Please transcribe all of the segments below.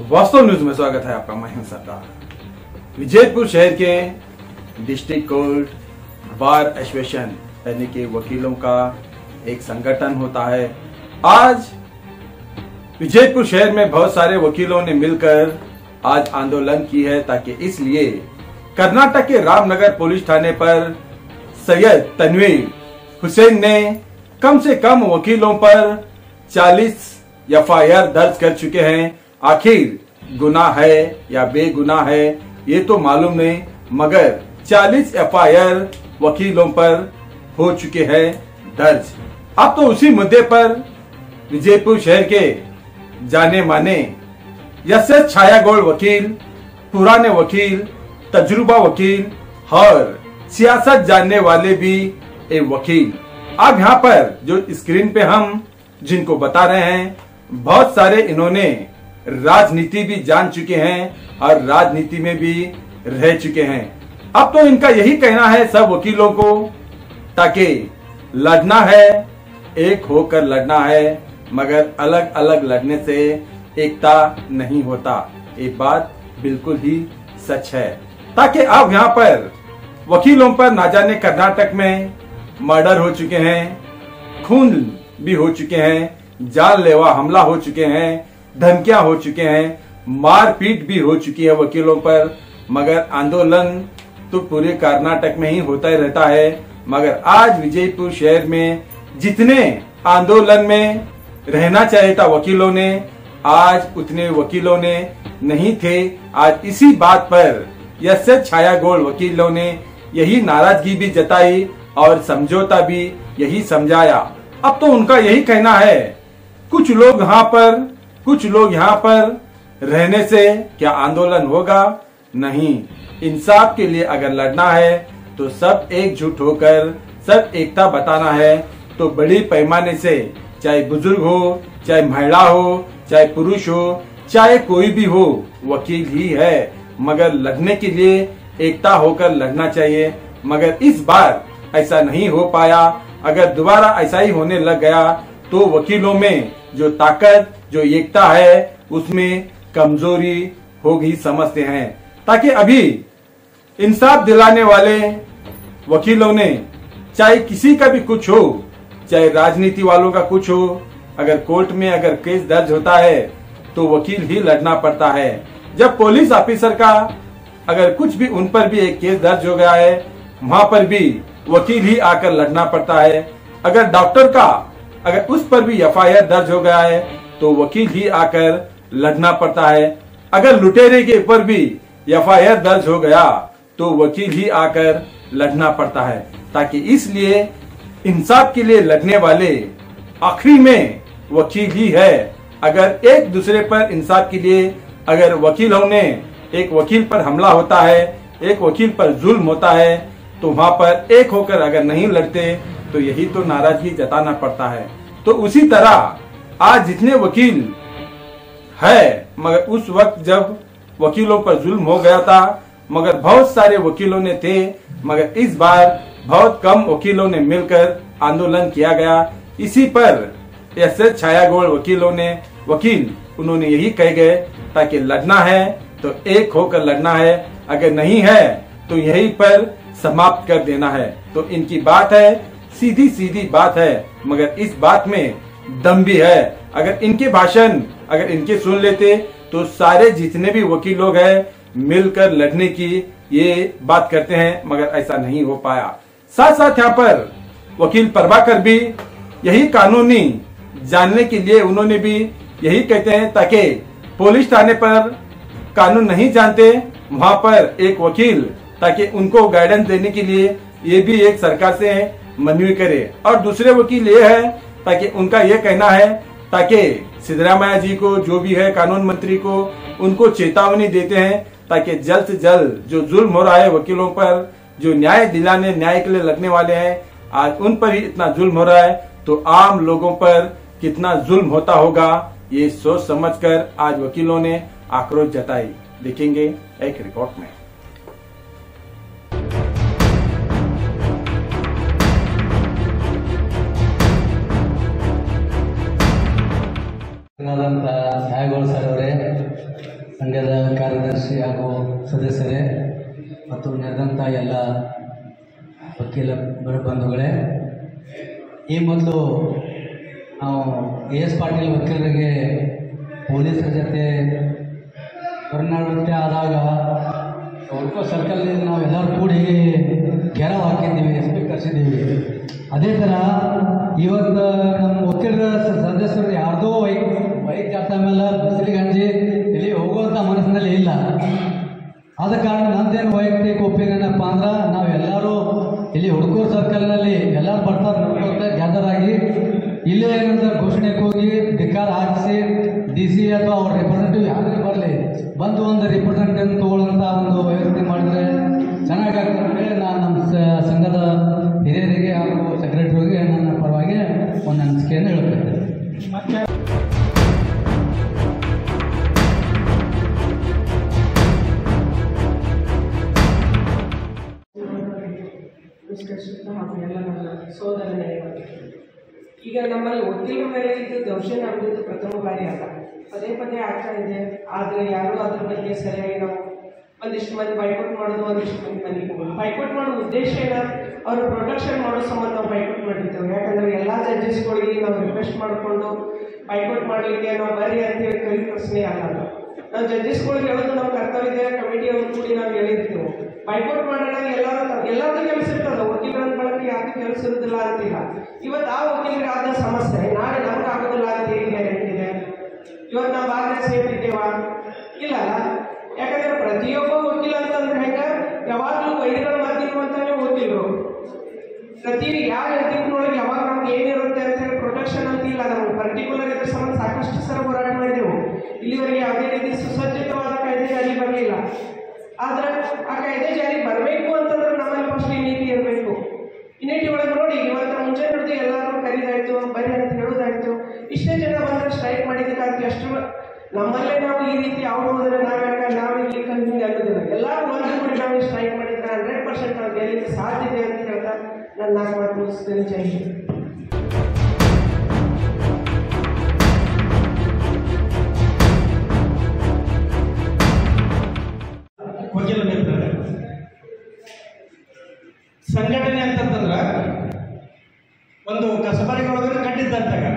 वास्तव न्यूज में स्वागत है आपका मैं हूं सरदार विजयपुर शहर के डिस्ट्रिक्ट कोर्ट बार एसोसिएशन यानी कि वकीलों का एक संगठन होता है आज विजयपुर शहर में बहुत सारे वकीलों ने मिलकर आज आंदोलन की है ताकि इसलिए कर्नाटक के रामनगर पुलिस थाने पर सैयद तनवीर हुसैन ने कम से कम वकीलों पर 40 एफआईआर दर्ज कर चुके हैं आखिर गुनाह है या बेगुनाह है ये तो मालूम नहीं मगर 40 एफआईआर वकीलों पर हो चुके हैं दर्ज अब तो उसी मुद्दे पर विजयपुर शहर के जाने माने यश छायागोल वकील पुराने वकील तजुर्बा वकील और सियासत जानने वाले भी एक वकील अब यहाँ पर जो स्क्रीन पे हम जिनको बता रहे हैं बहुत सारे इन्होंने राजनीति भी जान चुके हैं और राजनीति में भी रह चुके हैं अब तो इनका यही कहना है सब वकीलों को ताकि लड़ना है एक होकर लड़ना है मगर अलग अलग लड़ने से एकता नहीं होता ये बात बिल्कुल ही सच है ताकि अब यहाँ पर वकीलों पर ना जाने कर्नाटक में मर्डर हो चुके हैं खून भी हो चुके हैं जानलेवा हमला हो चुके हैं धमकियां हो चुके हैं मारपीट भी हो चुकी है वकीलों पर मगर आंदोलन तो पूरे कर्नाटक में ही होता ही रहता है मगर आज विजयपुर शहर में जितने आंदोलन में रहना चाहिए था वकीलों ने आज उतने वकीलों ने नहीं थे आज इसी बात पर यश छाया गोल वकीलों ने यही नाराजगी भी जताई और समझौता भी यही समझाया अब तो उनका यही कहना है कुछ लोग यहाँ पर कुछ लोग यहाँ पर रहने से क्या आंदोलन होगा नहीं इंसाफ के लिए अगर लड़ना है तो सब एकजुट होकर सब एकता बताना है तो बड़ी पैमाने से चाहे बुजुर्ग हो चाहे महिला हो चाहे पुरुष हो चाहे कोई भी हो वकील ही है मगर लड़ने के लिए एकता होकर लड़ना चाहिए मगर इस बार ऐसा नहीं हो पाया अगर दोबारा ऐसा ही होने लग गया तो वकीलों में जो ताकत जो एकता है उसमें कमजोरी होगी समझते हैं ताकि अभी इंसाफ दिलाने वाले वकीलों ने चाहे किसी का भी कुछ हो चाहे राजनीति वालों का कुछ हो अगर कोर्ट में अगर केस दर्ज होता है तो वकील ही लड़ना पड़ता है जब पुलिस ऑफिसर का अगर कुछ भी उन पर भी एक केस दर्ज हो गया है वहां पर भी वकील ही आकर लड़ना पड़ता है अगर डॉक्टर का अगर उस पर भी एफआईआर दर्ज हो गया है तो वकील ही आकर लड़ना पड़ता है अगर लुटेरे के ऊपर भी एफआईआर दर्ज हो गया तो वकील ही आकर लड़ना पड़ता है ताकि इसलिए इंसाफ के लिए लड़ने वाले आखिरी में वकील ही है अगर एक दूसरे पर इंसाफ के लिए अगर वकीलों ने एक वकील पर हमला होता है एक वकील पर जुल्म होता है तो वहां पर एक होकर अगर नहीं लड़ते तो यही तो नाराजगी जताना पड़ता है तो उसी तरह आज जितने वकील है मगर उस वक्त जब वकीलों पर जुल्म हो गया था मगर बहुत सारे वकीलों ने थे मगर इस बार बहुत कम वकीलों ने मिलकर आंदोलन किया गया इसी पर एस एस छायागोड़ वकीलों ने वकील उन्होंने यही कह गए ताकि लड़ना है तो एक होकर लड़ना है अगर नहीं है तो यही पर समाप्त कर देना है तो इनकी बात है सीधी सीधी बात है मगर इस बात में दम भी है अगर इनके भाषण अगर इनके सुन लेते तो सारे जितने भी वकील लोग हैं मिलकर लड़ने की ये बात करते हैं मगर ऐसा नहीं हो पाया साथ साथ यहाँ पर वकील प्रभाकर भी यही कानूनी जानने के लिए उन्होंने भी यही कहते हैं ताकि पुलिस थाने पर कानून नहीं जानते वहां पर एक वकील ताकि उनको गाइडेंस देने के लिए ये भी एक सरकार से मनवी करे और दूसरे वकील ये है ताकि उनका ये कहना है ताकि सिद्धरामैया जी को जो भी है कानून मंत्री को उनको चेतावनी देते हैं ताकि जल्द से जल्द जो जुल्म हो रहा है वकीलों पर जो न्याय दिलाने न्याय के लिए लगने वाले हैं आज उन पर ही इतना जुल्म हो रहा है तो आम लोगों पर कितना जुल्म होता होगा ये सोच समझकर आज वकीलों ने आक्रोश जताई देखेंगे एक रिपोर्ट में ಧನ್ಯವಾದಂಥ ಛಾಯಾಗೋಳ್ ಸರ್ ಅವರೇ ಸಂಘದ ಕಾರ್ಯದರ್ಶಿ ಹಾಗೂ ಸದಸ್ಯರೇ ಮತ್ತು ನೆರೆದಂಥ ಎಲ್ಲ ವಕೀಲ ಬ- ಬಂಧುಗಳೇ ಈ ಮೊದಲು ನಾವು ಎ ಎಸ್ ಪಾಟೀಲ್ ವಕೀಲರಿಗೆ ಪೊಲೀಸರ ಜೊತೆ ಹೊರನಾಡುವಂತೆ ಆದಾಗ ಉಳ್ಕೋ ಸರ್ಕಲ್ನಲ್ಲಿ ನಾವು ಎಲ್ಲರೂ ಕೂಡಿ ಗೆರವ್ ಹಾಕಿದ್ದೀವಿ ಎಸ್ ಪಿ ಕರೆಸಿದ್ದೀವಿ ಅದೇ ಥರ ಇವತ್ತು ನಮ್ಮ ವಕೀಲರ ಸ- ಸದಸ್ಯರು ಯಾರ್ದೋ ವೈ ಬೈಕ್ ಜಾತ ಮೇಲೆ ಬಿಸಿಲಿಗೆ ಹಂಚಿ ಇಲ್ಲಿ ಹೋಗುವಂಥ ಮನಸ್ಸಿನಲ್ಲಿ ಇಲ್ಲ ಆದ ಕಾರಣ ನಂದೇನು ವೈಯಕ್ತಿಕ ಒಪ್ಪಿಗೆ ಏನಪ್ಪ ಅಂದ್ರೆ ನಾವು ಎಲ್ಲರೂ ಇಲ್ಲಿ ಹುಡುಗೂರು ಸರ್ಕಲ್ನಲ್ಲಿ ಎಲ್ಲರೂ ಬರ್ತಾರೆ ನೋಡ್ಕೊತ ಗ್ಯಾದರ್ ಆಗಿ ಇಲ್ಲೇ ಏನಂತ ಘೋಷಣೆಗೆ ಹೋಗಿ ಧಿಕ್ಕಾರ ಹಾಕಿಸಿ ಡಿ ಸಿ ಅಥವಾ ಅವ್ರ ರಿಪ್ರೆಸೆಂಟೇಟಿವ್ ಯಾರೇ ಬರಲಿ ಬಂದು ಒಂದು ರಿಪ್ರೆಸೆಂಟೇಟಿವ್ ತಗೊಳ್ಳೋಂಥ ಒಂದು ವ್ಯವಸ್ಥೆ ಮಾಡಿದ್ರೆ ಚೆನ್ನಾಗಾಗ್ತದೆ ಅಂತೇಳಿ ನಾನು ನಮ್ಮ ಸ- ಸಂಘದ ಹಿರಿಯರಿಗೆ ಹಾಗೂ ಸೆಕ್ರೆಟರಿಗೆ ನನ್ನ ಪರವಾಗಿ ಒಂದು ಅನಿಸಿಕೆಯನ್ನು ಹೇಳ್ತೇನೆ ವಿಶ್ಲೇಷಿತ ಹಾಗೂ ಎಲ್ಲ ನನ್ನ ಸೋದರನೇ ಈಗ ನಮ್ಮಲ್ಲಿ ವಕೀಲರ ಮೇಲೆ ಇದು ದೌರ್ಜನ್ಯ ಆಗುವುದು ಪ್ರಥಮ ಬಾರಿ ಅಲ್ಲ ಪದೇ ಪದೇ ಆಗ್ತಾ ಇದೆ ಆದರೆ ಯಾರೂ ಅದ್ರ ಬಗ್ಗೆ ಸರಿಯಾಗಿ ನಾವು ಒಂದಿಷ್ಟು ಮಂದಿ ಬೈಕೌಟ್ ಮಾಡೋದು ಒಂದಿಷ್ಟು ಮಂದಿ ಮನೆಗೆ ಹೋಗೋದು ಬೈಕೌಟ್ ಮಾಡೋ ಉದ್ದೇಶ ಏನ ಅವರು ಪ್ರೊಟೆಕ್ಷನ್ ಮಾಡೋ ಸಂಬಂಧ ನಾವು ಬೈಕೌಟ್ ಮಾಡಿರ್ತೇವೆ ಯಾಕಂದ್ರೆ ಎಲ್ಲ ಜಡ್ಜಸ್ಗಳಿಗೆ ನಾವು ರಿಕ್ವೆಸ್ಟ್ ಮಾಡಿಕೊಂಡು ಬೈಕೌಟ್ ಮಾಡಲಿಕ್ಕೆ ನಾವು ಬರ್ರಿ ಅಂತೇಳಿ ಕೈ ಪ್ರಶ್ನೆ ಆಗಲ್ಲ ನಾವು ಜಡ್ಜಸ್ಗಳಿಗೆ ಹೇಳೋದು ನಮ್ಮ ಕರ್ತವ್ಯ ಕಮಿಟಿಯವರು ಕೂಡಿ ನಾವು ಹೇಳಿರ್ತೇವೆ ಬೈಕೌಟ್ ಮಾಡೋಣ ಎಲ್ಲರೂ ಎಲ್ಲರದ್ದು ಕೆಲಸ ಇರ್ತದೆ ವಕೀಲರ ಬಳಕೆ ಯಾಕೆ ಕೆಲಸ ಇರುವುದಿಲ್ಲ ಅಂತಿಲ್ಲ ಇವತ್ತು ಆ ವಕೀಲರಿಗೆ ಆದ ಸಮಸ್ಯೆ ನಾಳೆ ನಮ್ಗೆ ಆಗೋದಿಲ್ಲ ಅಂತ ಹೇಗೆ ಗ್ಯಾರಂಟಿ ಇದೆ ಇವತ್ತು ನಾವು ಭಾಗ ಸೇಫ್ ಇದ್ದೇವಾ ಇಲ್ಲ ಅಲ್ಲ ಯಾಕಂದ್ರೆ ಪ್ರತಿಯೊಬ್ಬ ವಕೀಲ ಅಂತಂದ್ರೆ ಹೆಂಗ ಯಾವಾಗಲೂ ವೈದ್ಯರ ಮಾತಿರುವಂತಾನೆ ವಕೀಲರು ಪ್ರತಿ ಯಾವ ದಿಕ್ಕಿನೊಳಗೆ ಯಾವಾಗ ನಮ್ಗೆ ಏನಿರುತ್ತೆ ಅಂತ ಹೇಳಿ ಪ್ರೊಟೆಕ್ಷನ್ ಅಂತ ಇಲ್ಲ ನಾವು ಪರ್ಟಿಕ್ಯುಲರ್ ಇದ್ರ ಸಂಬಂಧ ಸಾಕಷ್ಟು ಸಲ ಹೋರಾಟ ಮಾಡಿದೆವು ಇಲ್ಲಿವರೆಗೆ ಯಾವುದೇ ರೀತಿ ಸುಸಜ್ಜಿತವಾದ ಕಾಯ್ದೆ ಜಾರಿ ಬರಲಿಲ್ಲ ಆದ್ರೆ ಆ ಕಾಯ್ದೆ ಜಾರಿ ಬರಬೇಕು ಅಂತಂದ್ರೆ ನಮ್ಮಲ್ಲಿ ಫಸ್ಟ್ ಈ ನೀತಿ ಇರಬೇಕು ಈ ನೀತಿ ಒಳಗೆ ನೋಡಿ ಇವತ್ತು ಮುಂಚೆ ಹಿಡಿದು ಎಲ್ಲರೂ ಕರೀದಾಯ್ತು ಬರಿ ಅಂತ ಹೇಳೋದಾಯ್ತು ಇಷ್ಟೇ ಜನ ಬಂದ್ರೆ ಸ್ಟ್ರೈಕ್ ಮಾಡಿದ್ದಕ್ಕಾಗಿ ಅಷ್ಟು ನಮ್ಮಲ್ಲೇ ನಾವು ಈ ರೀತಿ ಅವ್ರು ಹೋದ್ರೆ ನಾವು ಯಾಕೆ ನಾವು ಇಲ್ಲಿ ಹಿಂಗೆ ಅನ್ನೋದಿಲ್ಲ ಎಲ್ಲರೂ ಒಂದು ಕೂಡಿ ನಾವು ಸ್ಟ್ರೈಕ್ ಮಾಡಿದ್ರೆ ಹಂಡ್ರೆಡ್ ಪರ್ಸೆಂಟ್ ನಾವು ಗೆಲ್ಲಲಿಕ್ಕೆ ಸಾಧ್ಯ ಇದೆ ಅಂತ ಹೇಳ್ತಾ ನನ್ನ ನಾಲ್ಕು ಮಾತು ಮುಗಿಸ್ತೇನೆ ಜೈ ಹಿಂದ್. ವಕೀಲ ಮಿತ್ರರೇ ಸಂಘಟನೆ ಅಂತಂತಂದ್ರೆ ಒಂದು ಕಸಬರಿಗೊಳಗಡೆ ಕಟ್ಟಿದ್ದಂತಾಗ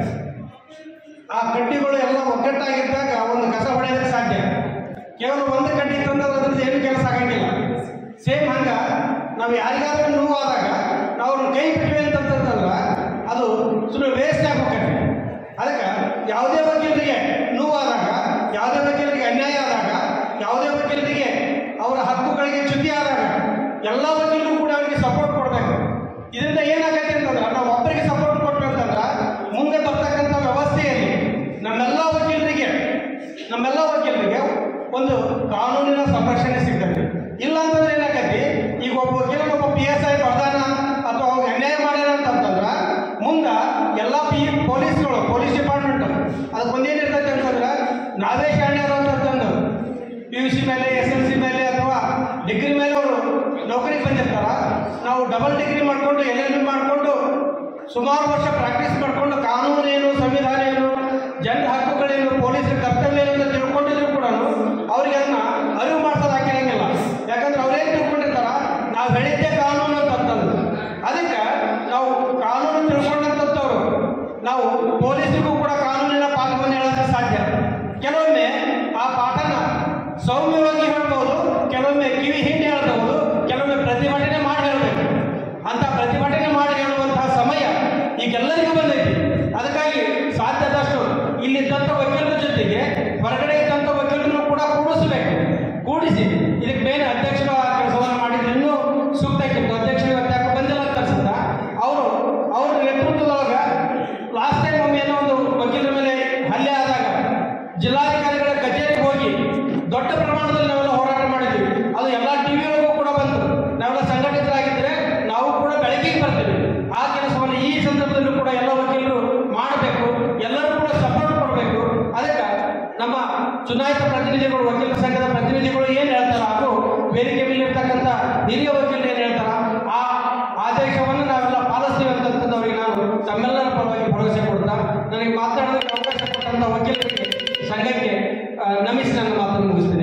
ಆ ಕಡ್ಡಿಗಳು ಎಲ್ಲ ಒಗ್ಗಟ್ಟಾಗಿದ್ದಾಗ ಒಂದು ಕಸ ಹೊಡೆಯೋದಕ್ಕೆ ಸಾಧ್ಯ ಕೇವಲ ಒಂದು ಕಡ್ಡಿ ತಂದ್ರೆ ಅದ್ರದ್ದು ಏನು ಕೆಲಸ ಆಗಂಗಿಲ್ಲ ಸೇಮ್ ಹಂಗ ನಾವು ಯಾರಿಗಾದ್ರೂ ನೋವಾದಾಗ ನಾವು ಅವ್ರನ್ನ ಕೈ ಬಿಟ್ವಿ ಅಂತಂತಂದ್ರೆ ಅದು ಸುಮ್ಮನೆ ವೇಸ್ಟ್ ಆಗ್ಬೇಕಂತೆ ಅದಕ್ಕೆ ಯಾವುದೇ ವಕೀಲರಿಗೆ ನೋವಾದಾಗ ಯಾವುದೇ ವಕೀಲರಿಗೆ ಅನ್ಯಾಯ ಆದಾಗ ಯಾವುದೇ ವಕೀಲರಿಗೆ ಅವರ ಹಕ್ಕುಗಳಿಗೆ ಚ್ಯುತಿ ಆದಾಗ ಎಲ್ಲ ವಕೀಲರು ಕೂಡ ಅವರಿಗೆ ಸಪೋರ್ಟ್ ಕೊಡಬೇಕು ಇದರಿಂದ ಏನಾಗತ್ತೆ ಅಂತಂದ್ರೆ ನಾವು ಒಬ್ಬರಿಗೆ ಸಪೋರ್ಟ್ ಕೊಟ್ವಿ ಅಂತಂದ್ರೆ ಮುಂದೆ ಬರ್ತಕ್ಕಂಥ ವ್ಯವಸ್ಥೆಯಲ್ಲಿ ನಮ್ಮೆಲ್ಲ ವಕೀಲರಿಗೆ ನಮ್ಮೆಲ್ಲ ವಕೀಲರಿಗೆ ಒಂದು ಕಾನೂನಿನ ಸಂರಕ್ಷಣೆ ಸಿಗ್ತದೆ ಇಲ್ಲ ಅಂತಂದ್ರೆ ಏನಾಗತ್ತೆ ಈಗ ಒಬ್ಬ ವಕೀಲ ಒಬ್ಬ ಪಿ ಎಸ್ ಐ ಬರ್ದಾನ ಅಥವಾ ಅವ್ರಿಗೆ ಅನ್ಯಾಯ ಮಾಡ್ಯಾನ ಅಂತಂದ್ರೆ ಮುಂದೆ ಎಲ್ಲ ಪಿ ಪೊಲೀಸ್ಗಳು ಪೊಲೀಸ್ ಡಿಪಾರ್ಟ್ಮೆಂಟ್ ಅದಕ್ಕೊಂದೇನಿರ್ತೈತೆ ಅಂತಂದ್ರೆ ನಾವೇ ಶಾಣ್ಯರು ಅಂತಂದು ಪಿ ಯು ಸಿ ಮೇಲೆ ಎಸ್ ಎಲ್ ಸಿ ಮೇಲೆ ಅಥವಾ ಡಿಗ್ರಿ ಮೇಲೆ ಅವರು ನೌಕರಿಗೆ ಬಂದಿರ್ತಾರ ನಾವು ಡಬಲ್ ಡಿಗ್ರಿ ಮಾಡಿಕೊಂಡು ಎಲ್ ಎಲ್ ಬಿ ಮಾಡಿಕೊಂಡು ಸುಮಾರು ವರ್ಷ ಪ್ರಾಕ್ಟೀಸ್ ಮಾಡಿಕೊಂಡು ಕಾನೂನು ಏನು ಸಂವಿಧಾನ ಏನು ಜನರ ಹಕ್ಕುಗಳೇನು ಪೊಲೀಸರ ಕರ್ತವ್ಯ ಏನು ಅಂತ ತಿಳ್ಕೊಂಡಿದ್ರು ಕೂಡ ಅವ್ರಿಗೆ ಅದನ್ನ ಅರಿವು ಮಾಡ್ಸೋದು ಹಾಕಿರಂಗಿಲ್ಲ ಯಾಕಂದ್ರೆ ಅವ್ರೇನು ತಿಳ್ಕೊಂಡಿರ್ತಾರ ನಾವು ಹೇಳಿದ್ದೇ ಕಾನೂನು ಅಂತ ಅಂತಂದು ಅದಕ್ಕೆ ನಾವು ಕಾನೂನು ತಿಳ್ಕೊಂಡಂಥವ್ರು ನಾವು ಪೊಲೀಸರಿಗೂ ಕೂಡ ಕಾನೂನಿನ ಪಾಠವನ್ನು ಹೇಳೋದಕ್ಕೆ ಸಾಧ್ಯ ಕೆಲವೊಮ್ಮೆ ಆ ಪಾಠನ ಸೌಮ್ಯವಾಗಿ ಹೇಳ್ಬೋದು ಕೆಲವೊಮ್ಮೆ ಕಿವಿ ಹಿಂಡಿ ಹೇಳ್ಬಹುದು ಕೆಲವೊಮ್ಮೆ ಪ್ರತಿಭಟನೆ ಮಾಡಿ ಹೇಳಬೇಕು ಅಂತ ಪ್ರತಿಭಟನೆ ಮಾಡಿ ಹೇಳುವಂತಹ ಸಮಯ ಈಗೆಲ್ಲರಿಗೂ ಬಂದೈತಿ ಅದಕ್ಕಾಗಿ ಸಾಧ್ಯದಷ್ಟು ಇಲ್ಲಿದ್ದಂಥ ವಕೀಲರ ಜೊತೆಗೆ ಹೊರಗಡೆ ಇದ್ದಂಥ ವಕೀಲರನ್ನು ಕೂಡ ಕೂಡಿಸಬೇಕು ಕೂಡಿಸಿ ಇದಕ್ಕೆ ಮೇನ್ ಅಧ್ಯಕ್ಷರು ಆ ಕೆಲಸವನ್ನು ಮಾಡಿದ್ರೆ ಇನ್ನೂ ಸೂಕ್ತ ಆಗಿತ್ತು ಅಧ್ಯಕ್ಷರು ಇವತ್ತು ಯಾಕೆ ಬಂದಿಲ್ಲ ಅಂತ ಅನ್ಸುತ್ತಾ ಅವರು ಅವ್ರ ನೇತೃತ್ವದೊಳಗೆ ಲಾಸ್ಟ್ ಟೈಮ್ ಒಮ್ಮೆ ಏನೋ ಒಂದು ವಕೀಲರ ಮೇಲೆ ಹಲ್ಲೆ ಆದಾಗ ಜಿಲ್ಲಾಧಿಕಾರಿಗಳ ಕಚೇರಿಗೆ ಹೋಗಿ ದೊಡ್ಡ ಪ್ರಮಾಣದಲ್ಲಿ ನಾವೆಲ್ಲ ಹೋರಾಟ ಮಾಡಿದ್ವಿ ಅದು ಎಲ್ಲ ಟಿವಿ ಒಳಗೂ ಕೂಡ ಬಂತು ನಾವೆಲ್ಲ ಸಂಘಟಿತರಾಗಿದ್ದರೆ ನಾವು ಕೂಡ ಬೆಳಕಿಗೆ ಬರ್ತೀವಿ ಆ ಕೆಲಸವನ್ನು ಈ ಸಂದರ್ಭದಲ್ಲೂ ಕೂಡ ಎಲ್ಲ ವಕೀಲರು ಮಾಡಬೇಕು ಎಲ್ಲರೂ ಕೂಡ ಸಪೋರ್ಟ್ ಕೊಡಬೇಕು ಅದಕ್ಕೆ ನಮ್ಮ ಚುನಾಯಿತ ಪ್ರತಿನಿಧಿಗಳು ವಕೀಲರ ಸಂಘದ ಪ್ರತಿನಿಧಿಗಳು ಏನು ಹೇಳ್ತಾರ ಹಾಗೂ ವೇದಿಕೆ ಮೇಲೆ ಇರ್ತಕ್ಕಂಥ ಹಿರಿಯ ವಕೀಲರು ಏನು ಹೇಳ್ತಾರ ಆ ಆದೇಶವನ್ನು ನಾವೆಲ್ಲ ಪಾಲಿಸ್ತೀವಿ ಅಂತಂತಂದು ಅವರಿಗೆ ನಾನು ತಮ್ಮೆಲ್ಲರ ಪರವಾಗಿ ಭರವಸೆ ಕೊಡ್ತಾ ನನಗೆ ಮಾತಾಡೋದಕ್ಕೆ ಅವಕಾಶ ಕೊಟ್ಟಂತ ವಕೀಲರಿಗೆ ಸಂಘಕ್ಕೆ ಆ, ನಮಿಸಿ ನನ್ನ ಮಾತನ್ನು ಮುಗಿಸ್ತೇನೆ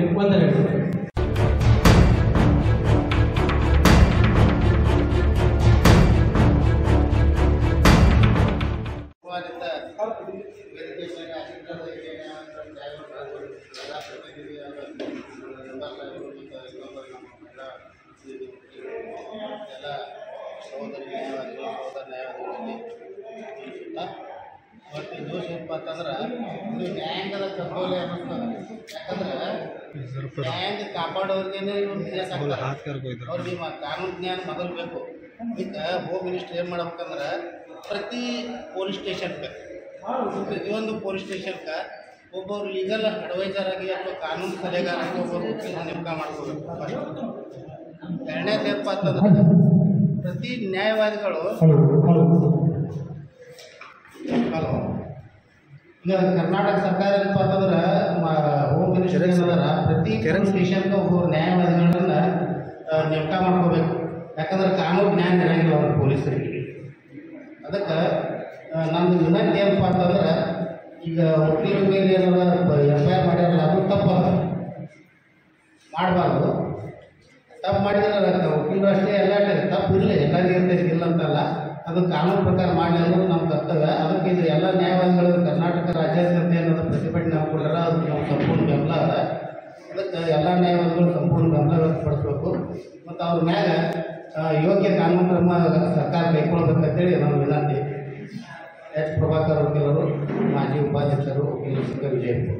ಸನ್ಮಾನಿತ ವೇದಿಕೆ ಮೇಲೆ ಆಶೀರ್ವಾದ ಇದೆ ಅಂತ ನ್ಯಾಯವಾದಿಗಳು, ಎಲ್ಲ ಪ್ರತಿನಿಧಿಯಾದ ಎಲ್ಲ ಸಾಹೇಬರು ಮತ್ತು ಇನ್ನೊಬ್ಬರು ನಮ್ಮ ಎಲ್ಲ ಇದು, ಎಲ್ಲ ಸಹೋದರಿ ನ್ಯಾಯವಾದಿಗಳು ಸಹೋದರ ನ್ಯಾಯವಾದಿಗಳಲ್ಲಿ ಆ, ಒಟ್ಟು ದೋಷ ಏನಪ್ಪ ಅಂತಂದ್ರೆ ಇದು ನ್ಯಾಯಾಂಗದ ಕರ್ತವ್ಯ ಅನ್ನಿಸ್ತದೆ ಯಾಕಂದ್ರೆ ನ್ಯಾಯಾಂಗ ಕಾಪಾಡೋರ್ಗೇನೆ ಇವ್ರು ಕೇಸ್ ಹಾಕ್ತಾರೆ ಅವ್ರಿಗೆ ಮ- ಕಾನೂನು ಜ್ಞಾನ ಮೊದಲು ಬೇಕು ಈಗ ಹೋಮ್ ಮಿನಿಸ್ಟರ್ ಏನು ಮಾಡ್ಬೇಕಂದ್ರೆ ಪ್ರತಿ ಪೊಲೀಸ್ ಸ್ಟೇಷನ್ಗೆ ಪ್ರತಿಯೊಂದು ಪೊಲೀಸ್ ಸ್ಟೇಷನ್ಗೆ ಒಬ್ಬರು ಲೀಗಲ್ ಅಡ್ವೈಸರ್ ಆಗಿ ಅಥವಾ ಕಾನೂನು ಸಲಹೆಗಾರಾಗಿ ಒಬ್ಬರು ವಕೀಲರ ನೇಮಕ ಮಾಡ್ಕೋಬೇಕು ಫಸ್ಟ್ ಎರಡನೇದು ಏನಪ್ಪ ಅಂತಂದ್ರೆ ಪ್ರತಿ ನ್ಯಾಯವಾದಿಗಳು ಹಲೋ ಈಗ ಕರ್ನಾಟಕ ಸರ್ಕಾರ ಏನಪ್ಪ ಅಂತಂದ್ರೆ ಮ- ಹೋಮ್ ಮಿನಿಸ್ಟರ್ ಏನದಾರ ಪ್ರತಿ ಸ್ಟೇಷನ್ಗೆ ಒಬ್ಬರು ನ್ಯಾಯವಾದಿಗಳನ್ನ ಆ, ನೇಮಕ ಮಾಡ್ಕೋಬೇಕು ಯಾಕಂದ್ರೆ ಕಾನೂನು ಜ್ಞಾನ ಇರಂಗಿಲ್ಲ ಅವ್ರ ಪೊಲೀಸರಿಗೆ ಅದಕ್ಕೆ ನಮ್ದು ವಿನಂತಿ ಏನಪ್ಪ ಅಂತಂದ್ರೆ ಈಗ ವಕೀಲರ ಮೇಲೆ ಏನಾರ ಎಫ್ ಐ ಆರ್ ಮಾಡ್ಯಾರಲ್ಲ ಅದು ತಪ್ಪದ ಮಾಡಬಾರ್ದು ತಪ್ಪು ಮಾಡಿದ್ರೆ ವಕೀಲರು ಅಷ್ಟೇ ಎಲ್ಲ ತಪ್ಪು ಇರಲಿ ಎಲ್ಲರಿಗೂ ಇರ್ತೈತಿ ಇಲ್ಲ ಅಂತಲ್ಲ ಅದು ಕಾನೂನು ಪ್ರಕಾರ ಮಾಡಲಿ ಅನ್ನೋದು ನಮ್ಮ ಕರ್ತವ್ಯ ಅದಕ್ಕೆ ಇದು ಎಲ್ಲ ನ್ಯಾಯವಾದಿಗಳು ಕರ್ನಾಟಕ ರಾಜ್ಯಾದ್ಯಂತ ಏನಾದ್ರು ಪ್ರತಿಭಟನೆ ಹಾಕ್ಕೊಳ್ಯಾರ ಅದಕ್ಕೆ ನಾವು ಸಂಪೂರ್ಣ ಬೆಂಬಲ ಅದ ಅದಕ್ಕೆ ಎಲ್ಲ ನ್ಯಾಯವಾದಿಗಳು ಸಂಪೂರ್ಣ ಬೆಂಬಲ ವ್ಯಕ್ತಪಡಿಸ್ಬೇಕು ಮತ್ತು ಅವ್ರ ಮ್ಯಾಗ ಆ, ಯೋಗ್ಯ ಕಾನೂನು ಕ್ರಮ ಸರ್ಕಾರ ಕೈಗೊಳ್ಬೇಕಂತೇಳಿ ನಮ್ಮ ವಿನಂತಿ ಎಚ್ ಪ್ರಭಾಕರ್ ವಕೀಲರು ಮಾಜಿ ಉಪಾಧ್ಯಕ್ಷರು ವಕೀಲ ಸಂಘ ವಿಜಯಪುರ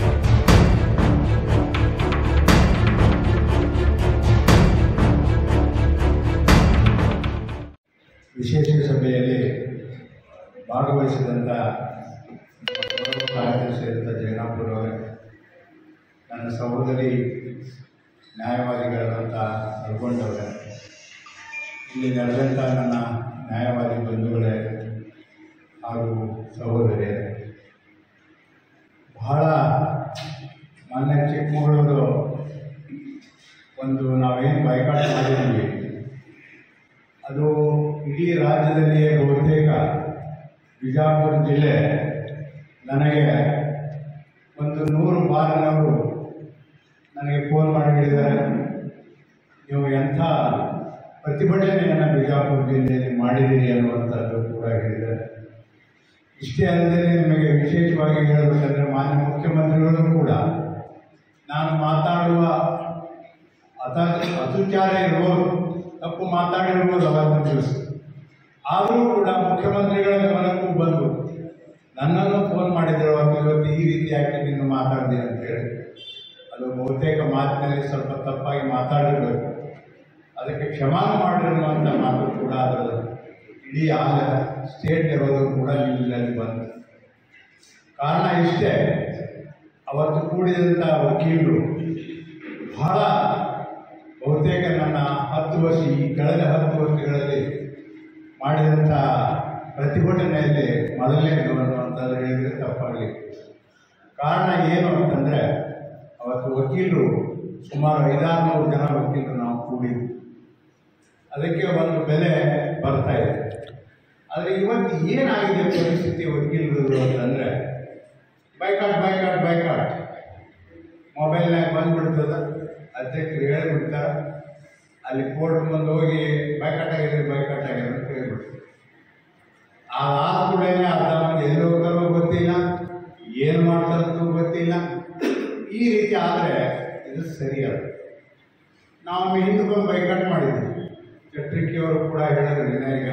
ವಿಶೇಷ ಸಭೆಯಲ್ಲಿ ಭಾಗವಹಿಸಿದಂಥ ಗೌರವ ಕಾರ್ಯದರ್ಶಿಯಾದಂಥ ಜಯರಾಮ್ಪುರ ಅವರೇ ನನ್ನ ಸಹೋದರಿ ನ್ಯಾಯವಾದಿಗಳಾದಂಥ ರಘುಗೊಂಡವರೇ ಇಲ್ಲಿ ನಡೆದಂಥ ನನ್ನ ನ್ಯಾಯವಾದಿ ಬಂಧುಗಳೇ ಹಾಗೂ ಸಹೋದರಿಯರೇ ಬಹಳ ಮೊನ್ನೆ ಚಿಕ್ಕಮಗಳೂರು ಒಂದು ನಾವೇನು ಬೈಕಾಟ್ ಮಾಡಿದ್ದೀವಿ ಅದು ಇಡೀ ರಾಜ್ಯದಲ್ಲಿಯೇ ಬಹುತೇಕ ಬಿಜಾಪುರ ಜಿಲ್ಲೆ ನನಗೆ ಒಂದು ನೂರು ಬಾರಿನವರು ನನಗೆ ಫೋನ್ ಮಾಡಿ ಹೇಳಿದ್ದಾರೆ ನೀವು ಎಂಥ ಪ್ರತಿಭಟನೆಯನ್ನು ಬಿಜಾಪುರ ಜಿಲ್ಲೆಯಲ್ಲಿ ಮಾಡಿದ್ದೀರಿ ಅನ್ನುವಂಥದ್ದು ಕೂಡ ಹೇಳಿದ್ದಾರೆ ಇಷ್ಟೇ ಅಲ್ಲದೆ ನಿಮಗೆ ವಿಶೇಷವಾಗಿ ಹೇಳಬೇಕಂದ್ರೆ ಮಾನ್ಯ ಮುಖ್ಯಮಂತ್ರಿಗಳು ಕೂಡ ನಾನು ಮಾತಾಡುವ ಅತ ಅಸುಚಾರ ಇರ್ಬೋದು ತಪ್ಪು ಮಾತಾಡಿರ್ಬೋದು ಅವತ್ತಿನ ದಿವಸ ಆದರೂ ಕೂಡ ಮುಖ್ಯಮಂತ್ರಿಗಳ ಗಮನಕ್ಕೂ ಬಂದು ನನ್ನನ್ನು ಫೋನ್ ಮಾಡಿದ್ರು ಅವತ್ತು ಇವತ್ತು ಈ ರೀತಿಯಾಗಿ ನೀನು ಮಾತಾಡಿದೆ ಅಂತೇಳಿ ಅದು ಬಹುತೇಕ ಮಾತಿನಲ್ಲಿ ಸ್ವಲ್ಪ ತಪ್ಪಾಗಿ ಮಾತಾಡಿರಬೇಕು ಅದಕ್ಕೆ ಕ್ಷಮಾ ಮಾಡಿರುವಂಥ ಮಾತು ಕೂಡ ಅದರ ಇಡೀ ಆಗ ಸ್ಟೇಟ್ ಲೆವೆಲ್ ಕೂಡ ನ್ಯೂಸ್ನಲ್ಲಿ ಬಂತು ಕಾರಣ ಇಷ್ಟೇ ಅವತ್ತು ಕೂಡಿದಂಥ ವಕೀಲರು ಬಹಳ ಬಹುತೇಕ ನನ್ನ ಹತ್ತು ವರ್ಷ ಈ ಕಳೆದ ಹತ್ತು ವರ್ಷಗಳಲ್ಲಿ ಮಾಡಿದಂಥ ಪ್ರತಿಭಟನೆಯಲ್ಲಿ ಮೊದಲನೇದು ಅನ್ನುವಂಥದ್ದು ಹೇಳಿದರೆ ತಪ್ಪಾಗಲಿ ಕಾರಣ ಏನು ಅಂತಂದರೆ ಅವತ್ತು ವಕೀಲರು ಸುಮಾರು ಐದಾರುನೂರು ಜನ ವಕೀಲರು ನಾವು ಕೂಡಿದ್ವಿ ಅದಕ್ಕೆ ಒಂದು ಬೆಲೆ ಬರ್ತಾ ಇದೆ ಆದರೆ ಇವತ್ತು ಏನಾಗಿದೆ ಪರಿಸ್ಥಿತಿ ವಕೀಲರು ಅಂತಂದರೆ ಬೈಕಾಟ್ ಬೈಕಾಟ್ ಬೈಕಾಟ್ ಮೊಬೈಲ್ನಾಗ ಬಂದ್ಬಿಡ್ತದ ಅಧ್ಯಕ್ಷರು ಹೇಳಿಬಿಡ್ತಾರೆ ಅಲ್ಲಿ ಕೋರ್ಟ್ ಮುಂದೆ ಹೋಗಿ ಬೈಕಾಟ್ ಆಗಿದೆ ಬೈಕಾಟ್ ಆಗಿದೆ ಅಂತ ಹೇಳ್ಬಿಡ್ತಾರೆ ಅದಾದ ಕೂಡಲೇ ಅರ್ಧ ಮಂದಿ ಎಲ್ಲಿ ಹೋಗ್ತಾರೋ ಗೊತ್ತಿಲ್ಲ ಏನು ಮಾಡ್ತಾರಂತೂ ಗೊತ್ತಿಲ್ಲ ಈ ರೀತಿ ಆದರೆ ಇದು ಸರಿಯಲ್ಲ ನಾವು ಹಿಂದಕ್ಕೊಂದು ಬೈಕಾಟ್ ಮಾಡಿದ್ವಿ ಚಟ್ರಿಕಿಯವರು ಕೂಡ ಹೇಳಿದ್ರು ದಿನ ಈಗ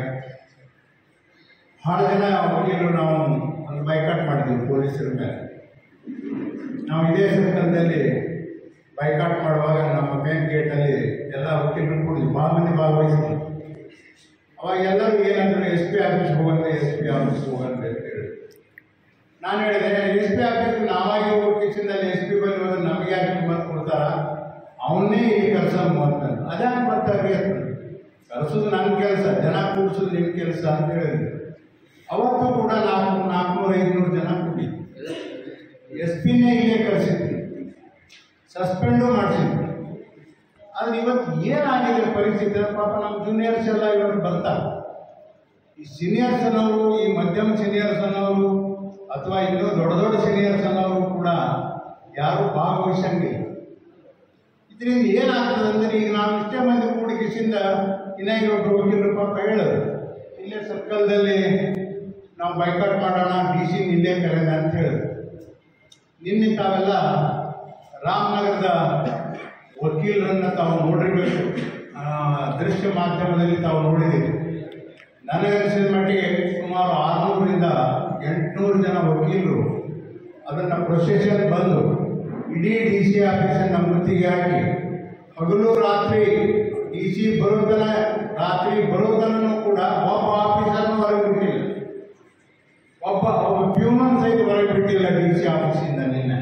ಭಾಳ ಜನ ವಕೀಲರು ನಾವು ಒಂದು ಬೈಕಾಟ್ ಮಾಡಿದ್ವಿ ಪೊಲೀಸರ ಮೇಲೆ ನಾವು ಇದೇ ಸರ್ಕಲ್ದಲ್ಲಿ ಬೈಕಾಟ್ ಮಾಡುವಾಗ ನಮ್ಮ ಮೇನ್ ಗೇಟಲ್ಲಿ ಎಲ್ಲ ವಕೀಲರು ಕೂಡಿದ್ವಿ ಭಾಳ ಮಂದಿ ಭಾಗವಹಿಸಿದ್ರು ಅವಾಗ ಎಲ್ಲರೂ ಏನಂದ್ರೆ ಎಸ್ ಪಿ ಆಫೀಸ್ ಹೋಗಂದ್ರೆ ಎಸ್ ಪಿ ಆಫೀಸ್ ಹೋಗಂದ್ರೆ ಅಂತ ಹೇಳಿ ನಾನು ಹೇಳಿದೆ ಎಸ್ ಪಿ ಆಫೀಸ್ ನಾವಾಗಿ ಹೋಗಿ ಕಿಚನ್ನಲ್ಲಿ ಎಸ್ ಪಿ ಬಳಿ ಹೋದ್ರೆ ನಮಗೆ ಯಾಕೆ ಬಂದು ಕೊಡ್ತಾರ ಅವನ್ನೇ ಇಲ್ಲಿ ಕೆಲಸ ಮಾಡ್ತಾನೆ ಅದ್ಯಾಕೆ ಬರ್ತಾರೆ ಅಂತ ಕರೆಸೋದು ನನ್ನ ಕೆಲಸ ಜನ ಕೂಡಿಸೋದು ನಿಮ್ಮ ಕೆಲಸ ಅಂತ ಹೇಳಿದ್ರು ಅವತ್ತು ಕೂಡ ನಾಲ್ಕು ನಾಲ್ಕುನೂರ ಐದುನೂರು ಜನ ಕೂಡಿ ಎಸ್ ಪಿನೇ ಇಲ್ಲೇ ಕಳಿಸಿದ್ವಿ ಸಸ್ಪೆಂಡು ಮಾಡಿಸಿದ್ವಿ ಆದ್ರೆ ಇವತ್ತು ಏನಾಗಿದೆ ಪರಿಸ್ಥಿತಿ ಪಾಪ ನಮ್ಮ ಜೂನಿಯರ್ಸ್ ಎಲ್ಲ ಇವತ್ತು ಬರ್ತಾರೆ ಈ ಸೀನಿಯರ್ಸ್ ಅನ್ನೋರು ಈ ಮಧ್ಯಮ ಸೀನಿಯರ್ಸ್ ಅನ್ನೋರು ಅಥವಾ ಇನ್ನೂ ದೊಡ್ಡ ದೊಡ್ಡ ಸೀನಿಯರ್ಸ್ ಅನ್ನೋರು ಕೂಡ ಯಾರು ಭಾಗವಹಿಸಂಗಿಲ್ಲ ಇದರಿಂದ ಏನಾಗ್ತದೆ ಅಂದ್ರೆ ಈಗ ನಾವು ಇಷ್ಟೇ ಮಂದಿ ಕೂಡಿಕಿಸಿಂದ ಇನ್ನಾಗಿ ಒಬ್ಬರು ವಕೀಲರು ಪಾಪ ಹೇಳೋದು ಇಲ್ಲೇ ಸರ್ಕಲ್ದಲ್ಲಿ ನಾವು ಬೈಕಾಟ್ ಮಾಡೋಣ ಡಿ ಸಿ ನಿನ್ನೆ ಕರೆದ ಅಂತ ಹೇಳಿದ್ರು ನಿನ್ನೆ ತಾವೆಲ್ಲ ರಾಮನಗರದ ವಕೀಲರನ್ನ ತಾವು ನೋಡಿರ್ಬೇಕು ಆ, ದೃಶ್ಯ ಮಾಧ್ಯಮದಲ್ಲಿ ತಾವು ನೋಡಿದ್ದೀರಿ ನನಗನ್ಸಿದ ಮಟ್ಟಿಗೆ ಸುಮಾರು ಆರುನೂರರಿಂದ ಎಂಟುನೂರು ಜನ ವಕೀಲರು ಅದನ್ನು ಪ್ರೊಸೆಷನ್ ಬಂದು ಇಡೀ ಡಿ ಸಿ ಆಫೀಸನ್ನು ಮುತ್ತಿಗೆ ಹಾಕಿ ಹಗಲು ರಾತ್ರಿ ಡಿ ಸಿ ಬರೋದನ ರಾತ್ರಿ ಬರೋದನೂ ಕೂಡ ಒಬ್ಬ ಆಫೀಸರ್ನು ಹೊರಗೆ ಬಿಟ್ಟಿಲ್ಲ ಒಬ್ಬ ಒಬ್ಬ ಪ್ಯೂಮನ್ ಸಹಿತ ಹೊರಗೆ ಬಿಟ್ಟಿಲ್ಲ ಡಿ ಸಿ ಆಫೀಸಿಂದ ನಿನ್ನೆ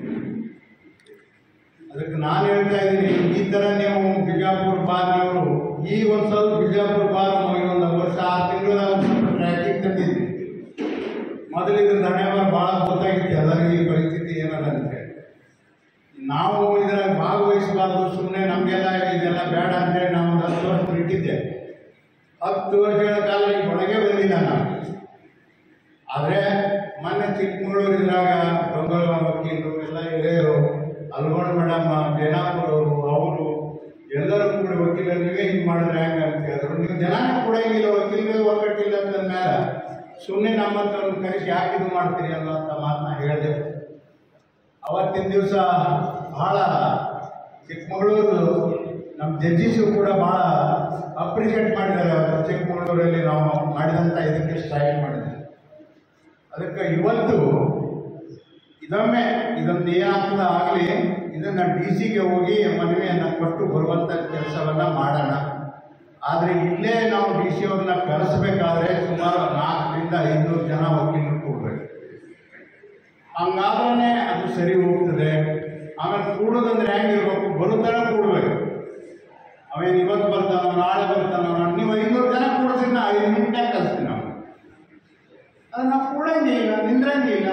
ಅದಕ್ಕೆ ನಾನು ಹೇಳ್ತಾ ಇದ್ದೀನಿ ಈ ಥರ ನೀವು ಬಿಜಾಪುರ ಬಾರ್ನವರು ಈ ಒಂದು ಸ್ವಲ್ಪ ಬಿಜಾಪುರ ಬಾರ್ ಈ ಒಂದು ವರ್ಷ ಆರು ತಿಂಗಳ ಒಂದು ಸ್ವಲ್ಪ ಟ್ರ್ಯಾಕಿಂಗ್ ತಂದಿದ್ವಿ ಮೊದಲಿಗೆ ಹಣೆ ಭಾಳ ಗೊತ್ತಾಗಿತ್ತು ಎಲ್ಲರಿಗೂ ಈ ಪರಿಸ್ಥಿತಿ ಏನದ ಅಂತೇಳಿ ನಾವು ಇದ್ರಾಗ ಭಾಗವಹಿಸಬಾರ್ದು ಸುಮ್ಮನೆ ನಮಗೆಲ್ಲ ಇದೆಲ್ಲ ಬೇಡ ಅಂತೇಳಿ ನಾವು ಒಂದು ಹತ್ತು ವರ್ಷ ಇಟ್ಟಿದ್ದೆ ಹತ್ತು ವರ್ಷಗಳ ಕಾಲ ಈಗ ಒಳಗೆ ಬಂದಿಲ್ಲ ನಾನು ಆದರೆ ಮೊನ್ನೆ ಚಿಕ್ಕಮಗಳೂರು ಇದ್ರಾಗ ಬೆಂಗಳ ವಕೀಲರು ಎಲ್ಲ ಹಿರಿಯರು ಅಲ್ಗೋಣ ಮೇಡಮ್ ಜನಾಪುರ ಅವರು ಎಲ್ಲರೂ ಕೂಡ ವಕೀಲರು ನೀವೇ ಹಿಂಗೆ ಮಾಡಿದ್ರೆ ಹೆಂಗೆ ಅಂತ ಹೇಳಿದ್ರು ನೀವು ಜನಾನು ಕೂಡ ಇಲ್ಲ ವಕೀಲರು ಒಗ್ಗಟ್ಟಿಲ್ಲ ಅಂತ ಮೇಲೆ ಸುಮ್ಮನೆ ನಮ್ಮಂಥವ್ರನ್ನ ಕರೆಸಿ ಯಾಕೆ ಇದು ಮಾಡ್ತೀರಿ ಅನ್ನೋಂಥ ಮಾತನ್ನ ಹೇಳಿದೆ ಅವತ್ತಿನ ದಿವಸ ಬಹಳ ಚಿಕ್ಕಮಗಳೂರು ನಮ್ಮ ಜಡ್ಜಿಸು ಕೂಡ ಬಹಳ ಅಪ್ರಿಷಿಯೇಟ್ ಮಾಡಿದ್ದಾರೆ ಅವತ್ತು ಚಿಕ್ಕಮಗಳೂರಲ್ಲಿ ನಾವು ಮಾಡಿದಂಥ ಇದಕ್ಕೆ ಸ್ಟ್ರೈಕ್ ಮಾಡಿದ್ವಿ ಅದಕ್ಕೆ ಇವತ್ತು ಇದೊಮ್ಮೆ ಇದೊಂದು ಏನಾಗ್ತದ ಆಗಲಿ ಇದನ್ನು ಡಿ ಸಿಗೆ ಹೋಗಿ ಮನವಿಯನ್ನು ಕೊಟ್ಟು ಬರುವಂಥ ಕೆಲಸವನ್ನು ಮಾಡೋಣ ಆದರೆ ಇಲ್ಲೇ ನಾವು ಡಿ ಸಿ ಅವ್ರನ್ನ ಕರೆಸಬೇಕಾದ್ರೆ ಸುಮಾರು ನಾಲ್ಕರಿಂದ ಐನೂರು ಜನ ವಕೀಲರು ಕೊಡ್ಬೇಕು ಹಂಗಾದ್ರೆ ಅದು ಸರಿ ಹೋಗ್ತದೆ ಆಮೇಲೆ ಕೂಡೋದಂದ್ರೆ ಹೆಂಗಿರ್ಬೇಕು ಬರುತ್ತಾರ ಕೂಡ್ಬೇಕು ಅವೇನು ಇವತ್ತು ಬರ್ತಾನೋ ನಾಳೆ ಬರ್ತಾನೋ ನೀವು ಐನೂರು ಜನ ಕೂಡಿಸಿದ್ರೆ ನಾ ಐದು ನಿಮಿಷ ಕಲಿಸ್ತೀವಿ ನಾವು ಅದು ನಾವು ಕೂಡಂಗೆ ಇಲ್ಲ ನಿಂದ್ರಂಗೆ ಇಲ್ಲ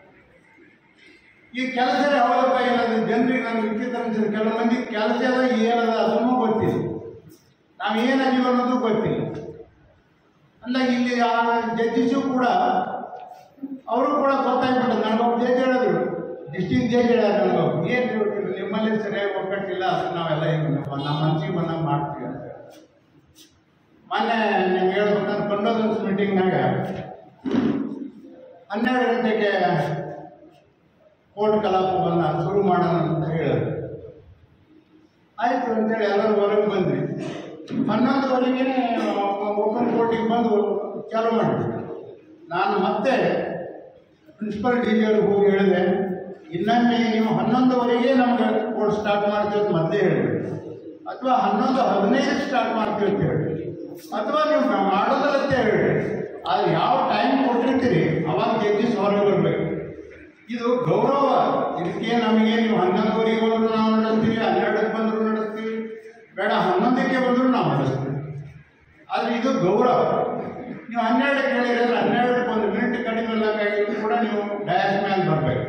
ಈ ಕೆಲಸ ಯಾವಾಗ ಇಲ್ಲ ಜನರಿಗೆ ನಮ್ಗೆ ವಿಚಿತ್ರ ಅನ್ಸಿದೆ ಕೆಲವು ಮಂದಿ ಕೆಲಸ ಎಲ್ಲ ಏನದ ಅದನ್ನು ಗೊತ್ತಿಲ್ಲ ನಾವು ಏನಾಗಿವ ಅನ್ನೋದು ಗೊತ್ತಿಲ್ಲ ಅಂದಾಗ ಇಲ್ಲಿ ಆ ಜಡ್ಜಿಸು ಕೂಡ ಅವರು ಕೂಡ ಗೊತ್ತಾಗ್ಬಿಟ್ಟು ನನಗೊಬ್ಬ ಜಡ್ಜ್ ಹೇಳಿದ್ರು ಡಿಸ್ಟಿಕ್ ಜಡ್ಜ್ ಹೇಳ್ಯಾರ ನನಗೊಬ್ಬ ಏನು ಹೇಳ್ತೀರಿ ನಿಮ್ಮಲ್ಲಿ ಸರಿಯಾಗಿ ಒಗ್ಗಟ್ಟಿಲ್ಲ ಅದನ್ನ ನಾವೆಲ್ಲ ಹಿಂಗೆ ನಮ್ಮ ನಮ್ಮ ಮನ್ಸಿಗೆ ಬಂದಂಗೆ ಮಾಡ್ತೀವಿ ಅಂತ ಮೊನ್ನೆ ನಿಮ್ಗೆ ಹೇಳ್ಬೇಕಂದ್ರೆ ಕಂಡೋಲೆನ್ಸ್ ಮೀಟಿಂಗ್ನಾಗ ಹನ್ನೆರಡು ಗಂಟೆಗೆ ಕೋರ್ಟ್ ಕಲಾಪವನ್ನು ಶುರು ಮಾಡೋಣ ಅಂತ ಹೇಳಿದ್ರು ಆಯಿತು ಅಂತೇಳಿ ಎಲ್ಲರೂ ಹೊರಗೆ ಬಂದ್ವಿ ಹನ್ನೊಂದುವರೆಗೆ ಓಪನ್ ಕೋರ್ಟಿಗೆ ಬಂದು ಚಾಲು ಮಾಡಿದ್ವಿ ನಾನು ಮತ್ತೆ ಪ್ರಿನ್ಸಿಪಲ್ ಡಿ ಜಿ ಅವ್ರಿಗೆ ಹೋಗಿ ಹೇಳಿದೆ ಇನ್ನೊಮ್ಮೆ ನೀವು ಹನ್ನೊಂದುವರೆಗೆ ನಮ್ಗೆ ಕೋರ್ಟ್ ಸ್ಟಾರ್ಟ್ ಮಾಡ್ತೀವಿ ಅಂತ ಮತ್ತೆ ಹೇಳಿದ್ವಿ ಅಥವಾ ಹನ್ನೊಂದು ಹದಿನೈದು ಸ್ಟಾರ್ಟ್ ಮಾಡ್ತೀವಿ ಅಂತ ಹೇಳಿ ಅಥವಾ ನೀವು ಮಾಡೋದಲ್ಲಂತ ಹೇಳಿ ಅದು ಯಾವ ಟೈಮ್ ಕೊಟ್ಟಿರ್ತೀರಿ ಅವಾಗ ಜಡ್ಜಿಸ್ ಹೊರಗೆ ಬರಬೇಕು ಇದು ಗೌರವ ಇದಕ್ಕೆ ನಮಗೆ ನೀವು ಹನ್ನೊಂದುವರೆಗೆ ಬಂದರೂ ನಾವು ನಡೆಸ್ತೀವಿ ಹನ್ನೆರಡಕ್ಕೆ ಬಂದರೂ ನಡೆಸ್ತೀವಿ ಬೇಡ ಹನ್ನೊಂದಕ್ಕೆ ಬಂದರೂ ನಾವು ನಡೆಸ್ತೀವಿ ಆದರೆ ಇದು ಗೌರವ ನೀವು ಹನ್ನೆರಡಕ್ಕೆ ಹೇಳಿದ್ರೆ ಹನ್ನೆರಡಕ್ಕೆ ಒಂದು ಮಿನಿಟ್ ಕಡಿಮೆ ಇಲ್ಲಕ್ಕಾಗಿದ್ರು ಕೂಡ ನೀವು ಡಯಾಸ್ ಮೇಲೆ ಬರಬೇಕು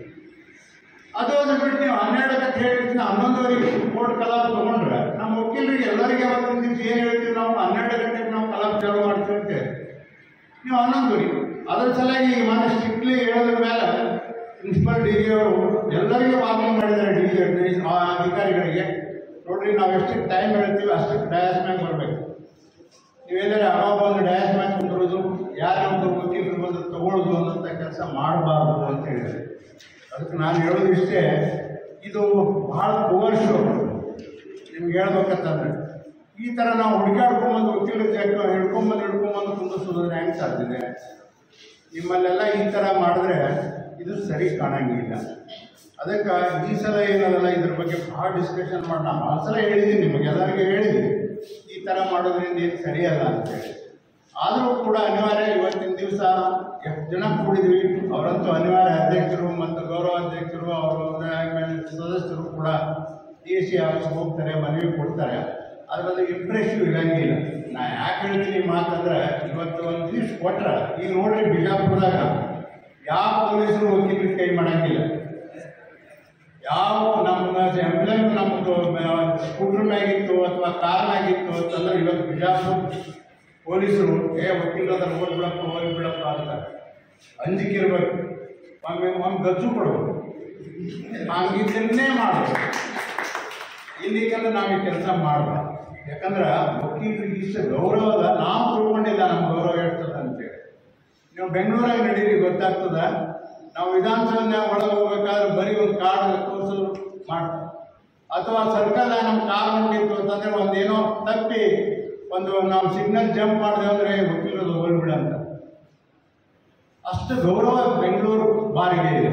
ಅದು ಒಂದು ಬಿಟ್ಟು ನೀವು ಹನ್ನೆರಡಕ್ಕೆ ಹೇಳಿದ್ರೆ ಹನ್ನೊಂದುವರೆಗೆ ಕೋರ್ಟ್ ಕಲಾಪ ತಗೊಂಡ್ರೆ ನಮ್ಮ ವಕೀಲರಿಗೆ ಎಲ್ಲರಿಗೆ ಅವತ್ತಿನ ದಿವಸ ಏನು ಹೇಳ್ತೀವಿ ನಾವು ಹನ್ನೆರಡು ಗಂಟೆಗೆ ನಾವು ಕಲಾಪ ಚಾಲು ಮಾಡ್ತೀವಿ ಅಂತ ಹೇಳಿ. ನೀವು ಹನ್ನೊಂದುವರೆಗೆ ಅದರ ಸಲುವಾಗಿ ಈಗ ಮನೆ ಸ್ಟ್ರಿಕ್ಟ್ಲಿ ಹೇಳೋದ್ರ ಮೇಲೆ ಪ್ರಿನ್ಸಿಪಲ್ ಡಿ ಜಿ ಅವರು ಎಲ್ಲರಿಗೂ ವಾರ್ನಿಂಗ್ ಮಾಡಿದ್ದಾರೆ ಡಿ ಜಿ ಆ ಅಧಿಕಾರಿಗಳಿಗೆ ನೋಡ್ರಿ ನಾವು ಎಷ್ಟು ಟೈಮ್ ಹೇಳ್ತೀವಿ ಅಷ್ಟಕ್ಕೆ ಡಯಾಸ್ ಮ್ಯಾಗ ಬರಬೇಕು ನೀವೇನಾದ್ರೆ ಅವಾಗ ಒಂದು ಡಯಾಸ್ ಮ್ಯಾಗ ಕುಂದಿರೋದು ಯಾರೇ ಒಂದು ವಕೀಲರು ಬಂದು ತಗೊಳ್ಳೋದು ಅನ್ನೋಂಥ ಕೆಲಸ ಮಾಡಬಾರ್ದು ಅಂತ ಹೇಳಿದ್ದಾರೆ ಅದಕ್ಕೆ ನಾನು ಹೇಳೋದು ಇಷ್ಟೇ ಇದು ಭಾಳ ಪುವರ್ ಶೋ ನಿಮ್ಗೆ ಹೇಳ್ಬೇಕಂತಂದ್ರೆ ಈ ಥರ ನಾವು ಹುಡುಕಾಡ್ಕೊಂಬಂದು ವಕೀಲರ ಜಾಗ ಹಿಡ್ಕೊಂಬಂದು ಹಿಡ್ಕೊಂಬಂದು ಕುಂದಿಸೋದ್ರೆ ಹೆಂಗೆ ಸಾಧ್ಯತೆ ನಿಮ್ಮಲ್ಲೆಲ್ಲ ಈ ಥರ ಮಾಡಿದ್ರೆ ಇದು ಸರಿ ಕಾಣಂಗಿಲ್ಲ ಅದಕ್ಕೆ ಈ ಸಲ ಏನದಲ್ಲ ಇದ್ರ ಬಗ್ಗೆ ಭಾಳ ಡಿಸ್ಕಷನ್ ಮಾಡಿ ನಾನು ಭಾಳ ಸಲ ಹೇಳಿದ್ದೀನಿ ನಿಮಗೆ ಎಲ್ಲರಿಗೂ ಹೇಳಿದ್ದೀನಿ ಈ ಥರ ಮಾಡೋದ್ರಿಂದ ಏನು ಸರಿಯಲ್ಲ ಅಂತೇಳಿ ಆದರೂ ಕೂಡ ಅನಿವಾರ್ಯ ಇವತ್ತಿನ ದಿವಸ ಎಷ್ಟು ಜನ ಕೂಡಿದ್ವಿ ಅವರಂತೂ ಅನಿವಾರ್ಯ ಅಧ್ಯಕ್ಷರು ಮತ್ತು ಗೌರವ ಅಧ್ಯಕ್ಷರು ಅವರು ಆಮೇಲೆ ಸದಸ್ಯರು ಕೂಡ ಡಿ ಸಿ ಆಫೀಸ್ ಹೋಗ್ತಾರೆ ಮನವಿ ಕೊಡ್ತಾರೆ ಅದರಲ್ಲಿ ಇಂಪ್ರೆಸಿವ್ ಇರಂಗಿಲ್ಲ ನಾ ಯಾಕೆ ಹೇಳ್ತೀನಿ ಈ ಮಾತಂದ್ರೆ ಇವತ್ತು ಒಂದು ದಿವ್ಸ ಕೊಟ್ರ ಈಗ ನೋಡ್ರಿ ಬಿಜಾಪುರದಾಗ ಯಾವ ಪೊಲೀಸರು ವಕೀಲರಿಗೆ ಕೈ ಮಾಡಂಗಿಲ್ಲ ಯಾವ ನಮ್ಮ ಎಂಬ್ಲೆಮ್ ನಮ್ಮದು ಸ್ಕೂಟರ್ ಮ್ಯಾಗಿತ್ತು ಅಥವಾ ಕಾರ್ ಮ್ಯಾಗಿತ್ತು ಅಂತಂದ್ರೆ ಇವತ್ತು ಬಿಜಾಪುರ ಪೊಲೀಸರು ಏ ವಕೀಲರ ಓಡ್ ಬಿಡಪ್ಪ ಹೋಗಿ ಬಿಡಪ್ಪ ಅಂತಾರೆ ಅಂಜಿಕೆ ಇರ್ಬೇಕು ಒಮ್ಮೆ ಒಮ್ಮೆ ಗಜ್ಜು ಕೊಡ್ಬೇಕು ಹಂಗಿದ್ದನ್ನೇ ಮಾಡ್ಬೇಕು ಇಲ್ಲಿಗೆಲ್ಲ ನಾವು ಈ ಕೆಲಸ ಮಾಡಬಾರ್ದು ಯಾಕಂದ್ರೆ ವಕೀಲರಿಗೆ ಇಷ್ಟು ಗೌರವದ ನಾವು ತಿಳ್ಕೊಂಡಿಲ್ಲ ನಮ್ಮ ಗೌರವ ಇರ್ತದೆ ಅಂತೇಳಿ ನೀವು ಬೆಂಗಳೂರಾಗ ನಡೀರಿ ಗೊತ್ತಾಗ್ತದ ನಾವು ವಿಧಾನಸೌಧನ್ಯಾಗ ಒಳಗೆ ಹೋಗ್ಬೇಕಾದ್ರೆ ಬರೀ ಒಂದು ಕಾರ್ಡ್ ತೋರಿಸೋದು ಮಾಡ್ತಾರೆ ಅಥವಾ ಸರ್ಕಾರ ನಮ್ಮ ಕಾರ್ ಹೊಂಟಿತ್ತು ಅಂತಂದ್ರೆ ಒಂದೇನೋ ತಪ್ಪಿ ಒಂದು ನಾವು ಸಿಗ್ನಲ್ ಜಂಪ್ ಮಾಡಿದೆ ಅಂದ್ರೆ ವಕೀಲರು ಹೋಗ್ಬಿಡ ಅಂತ ಅಷ್ಟು ಗೌರವ ಬೆಂಗಳೂರು ಬಾರಿಗೆ ಇದೆ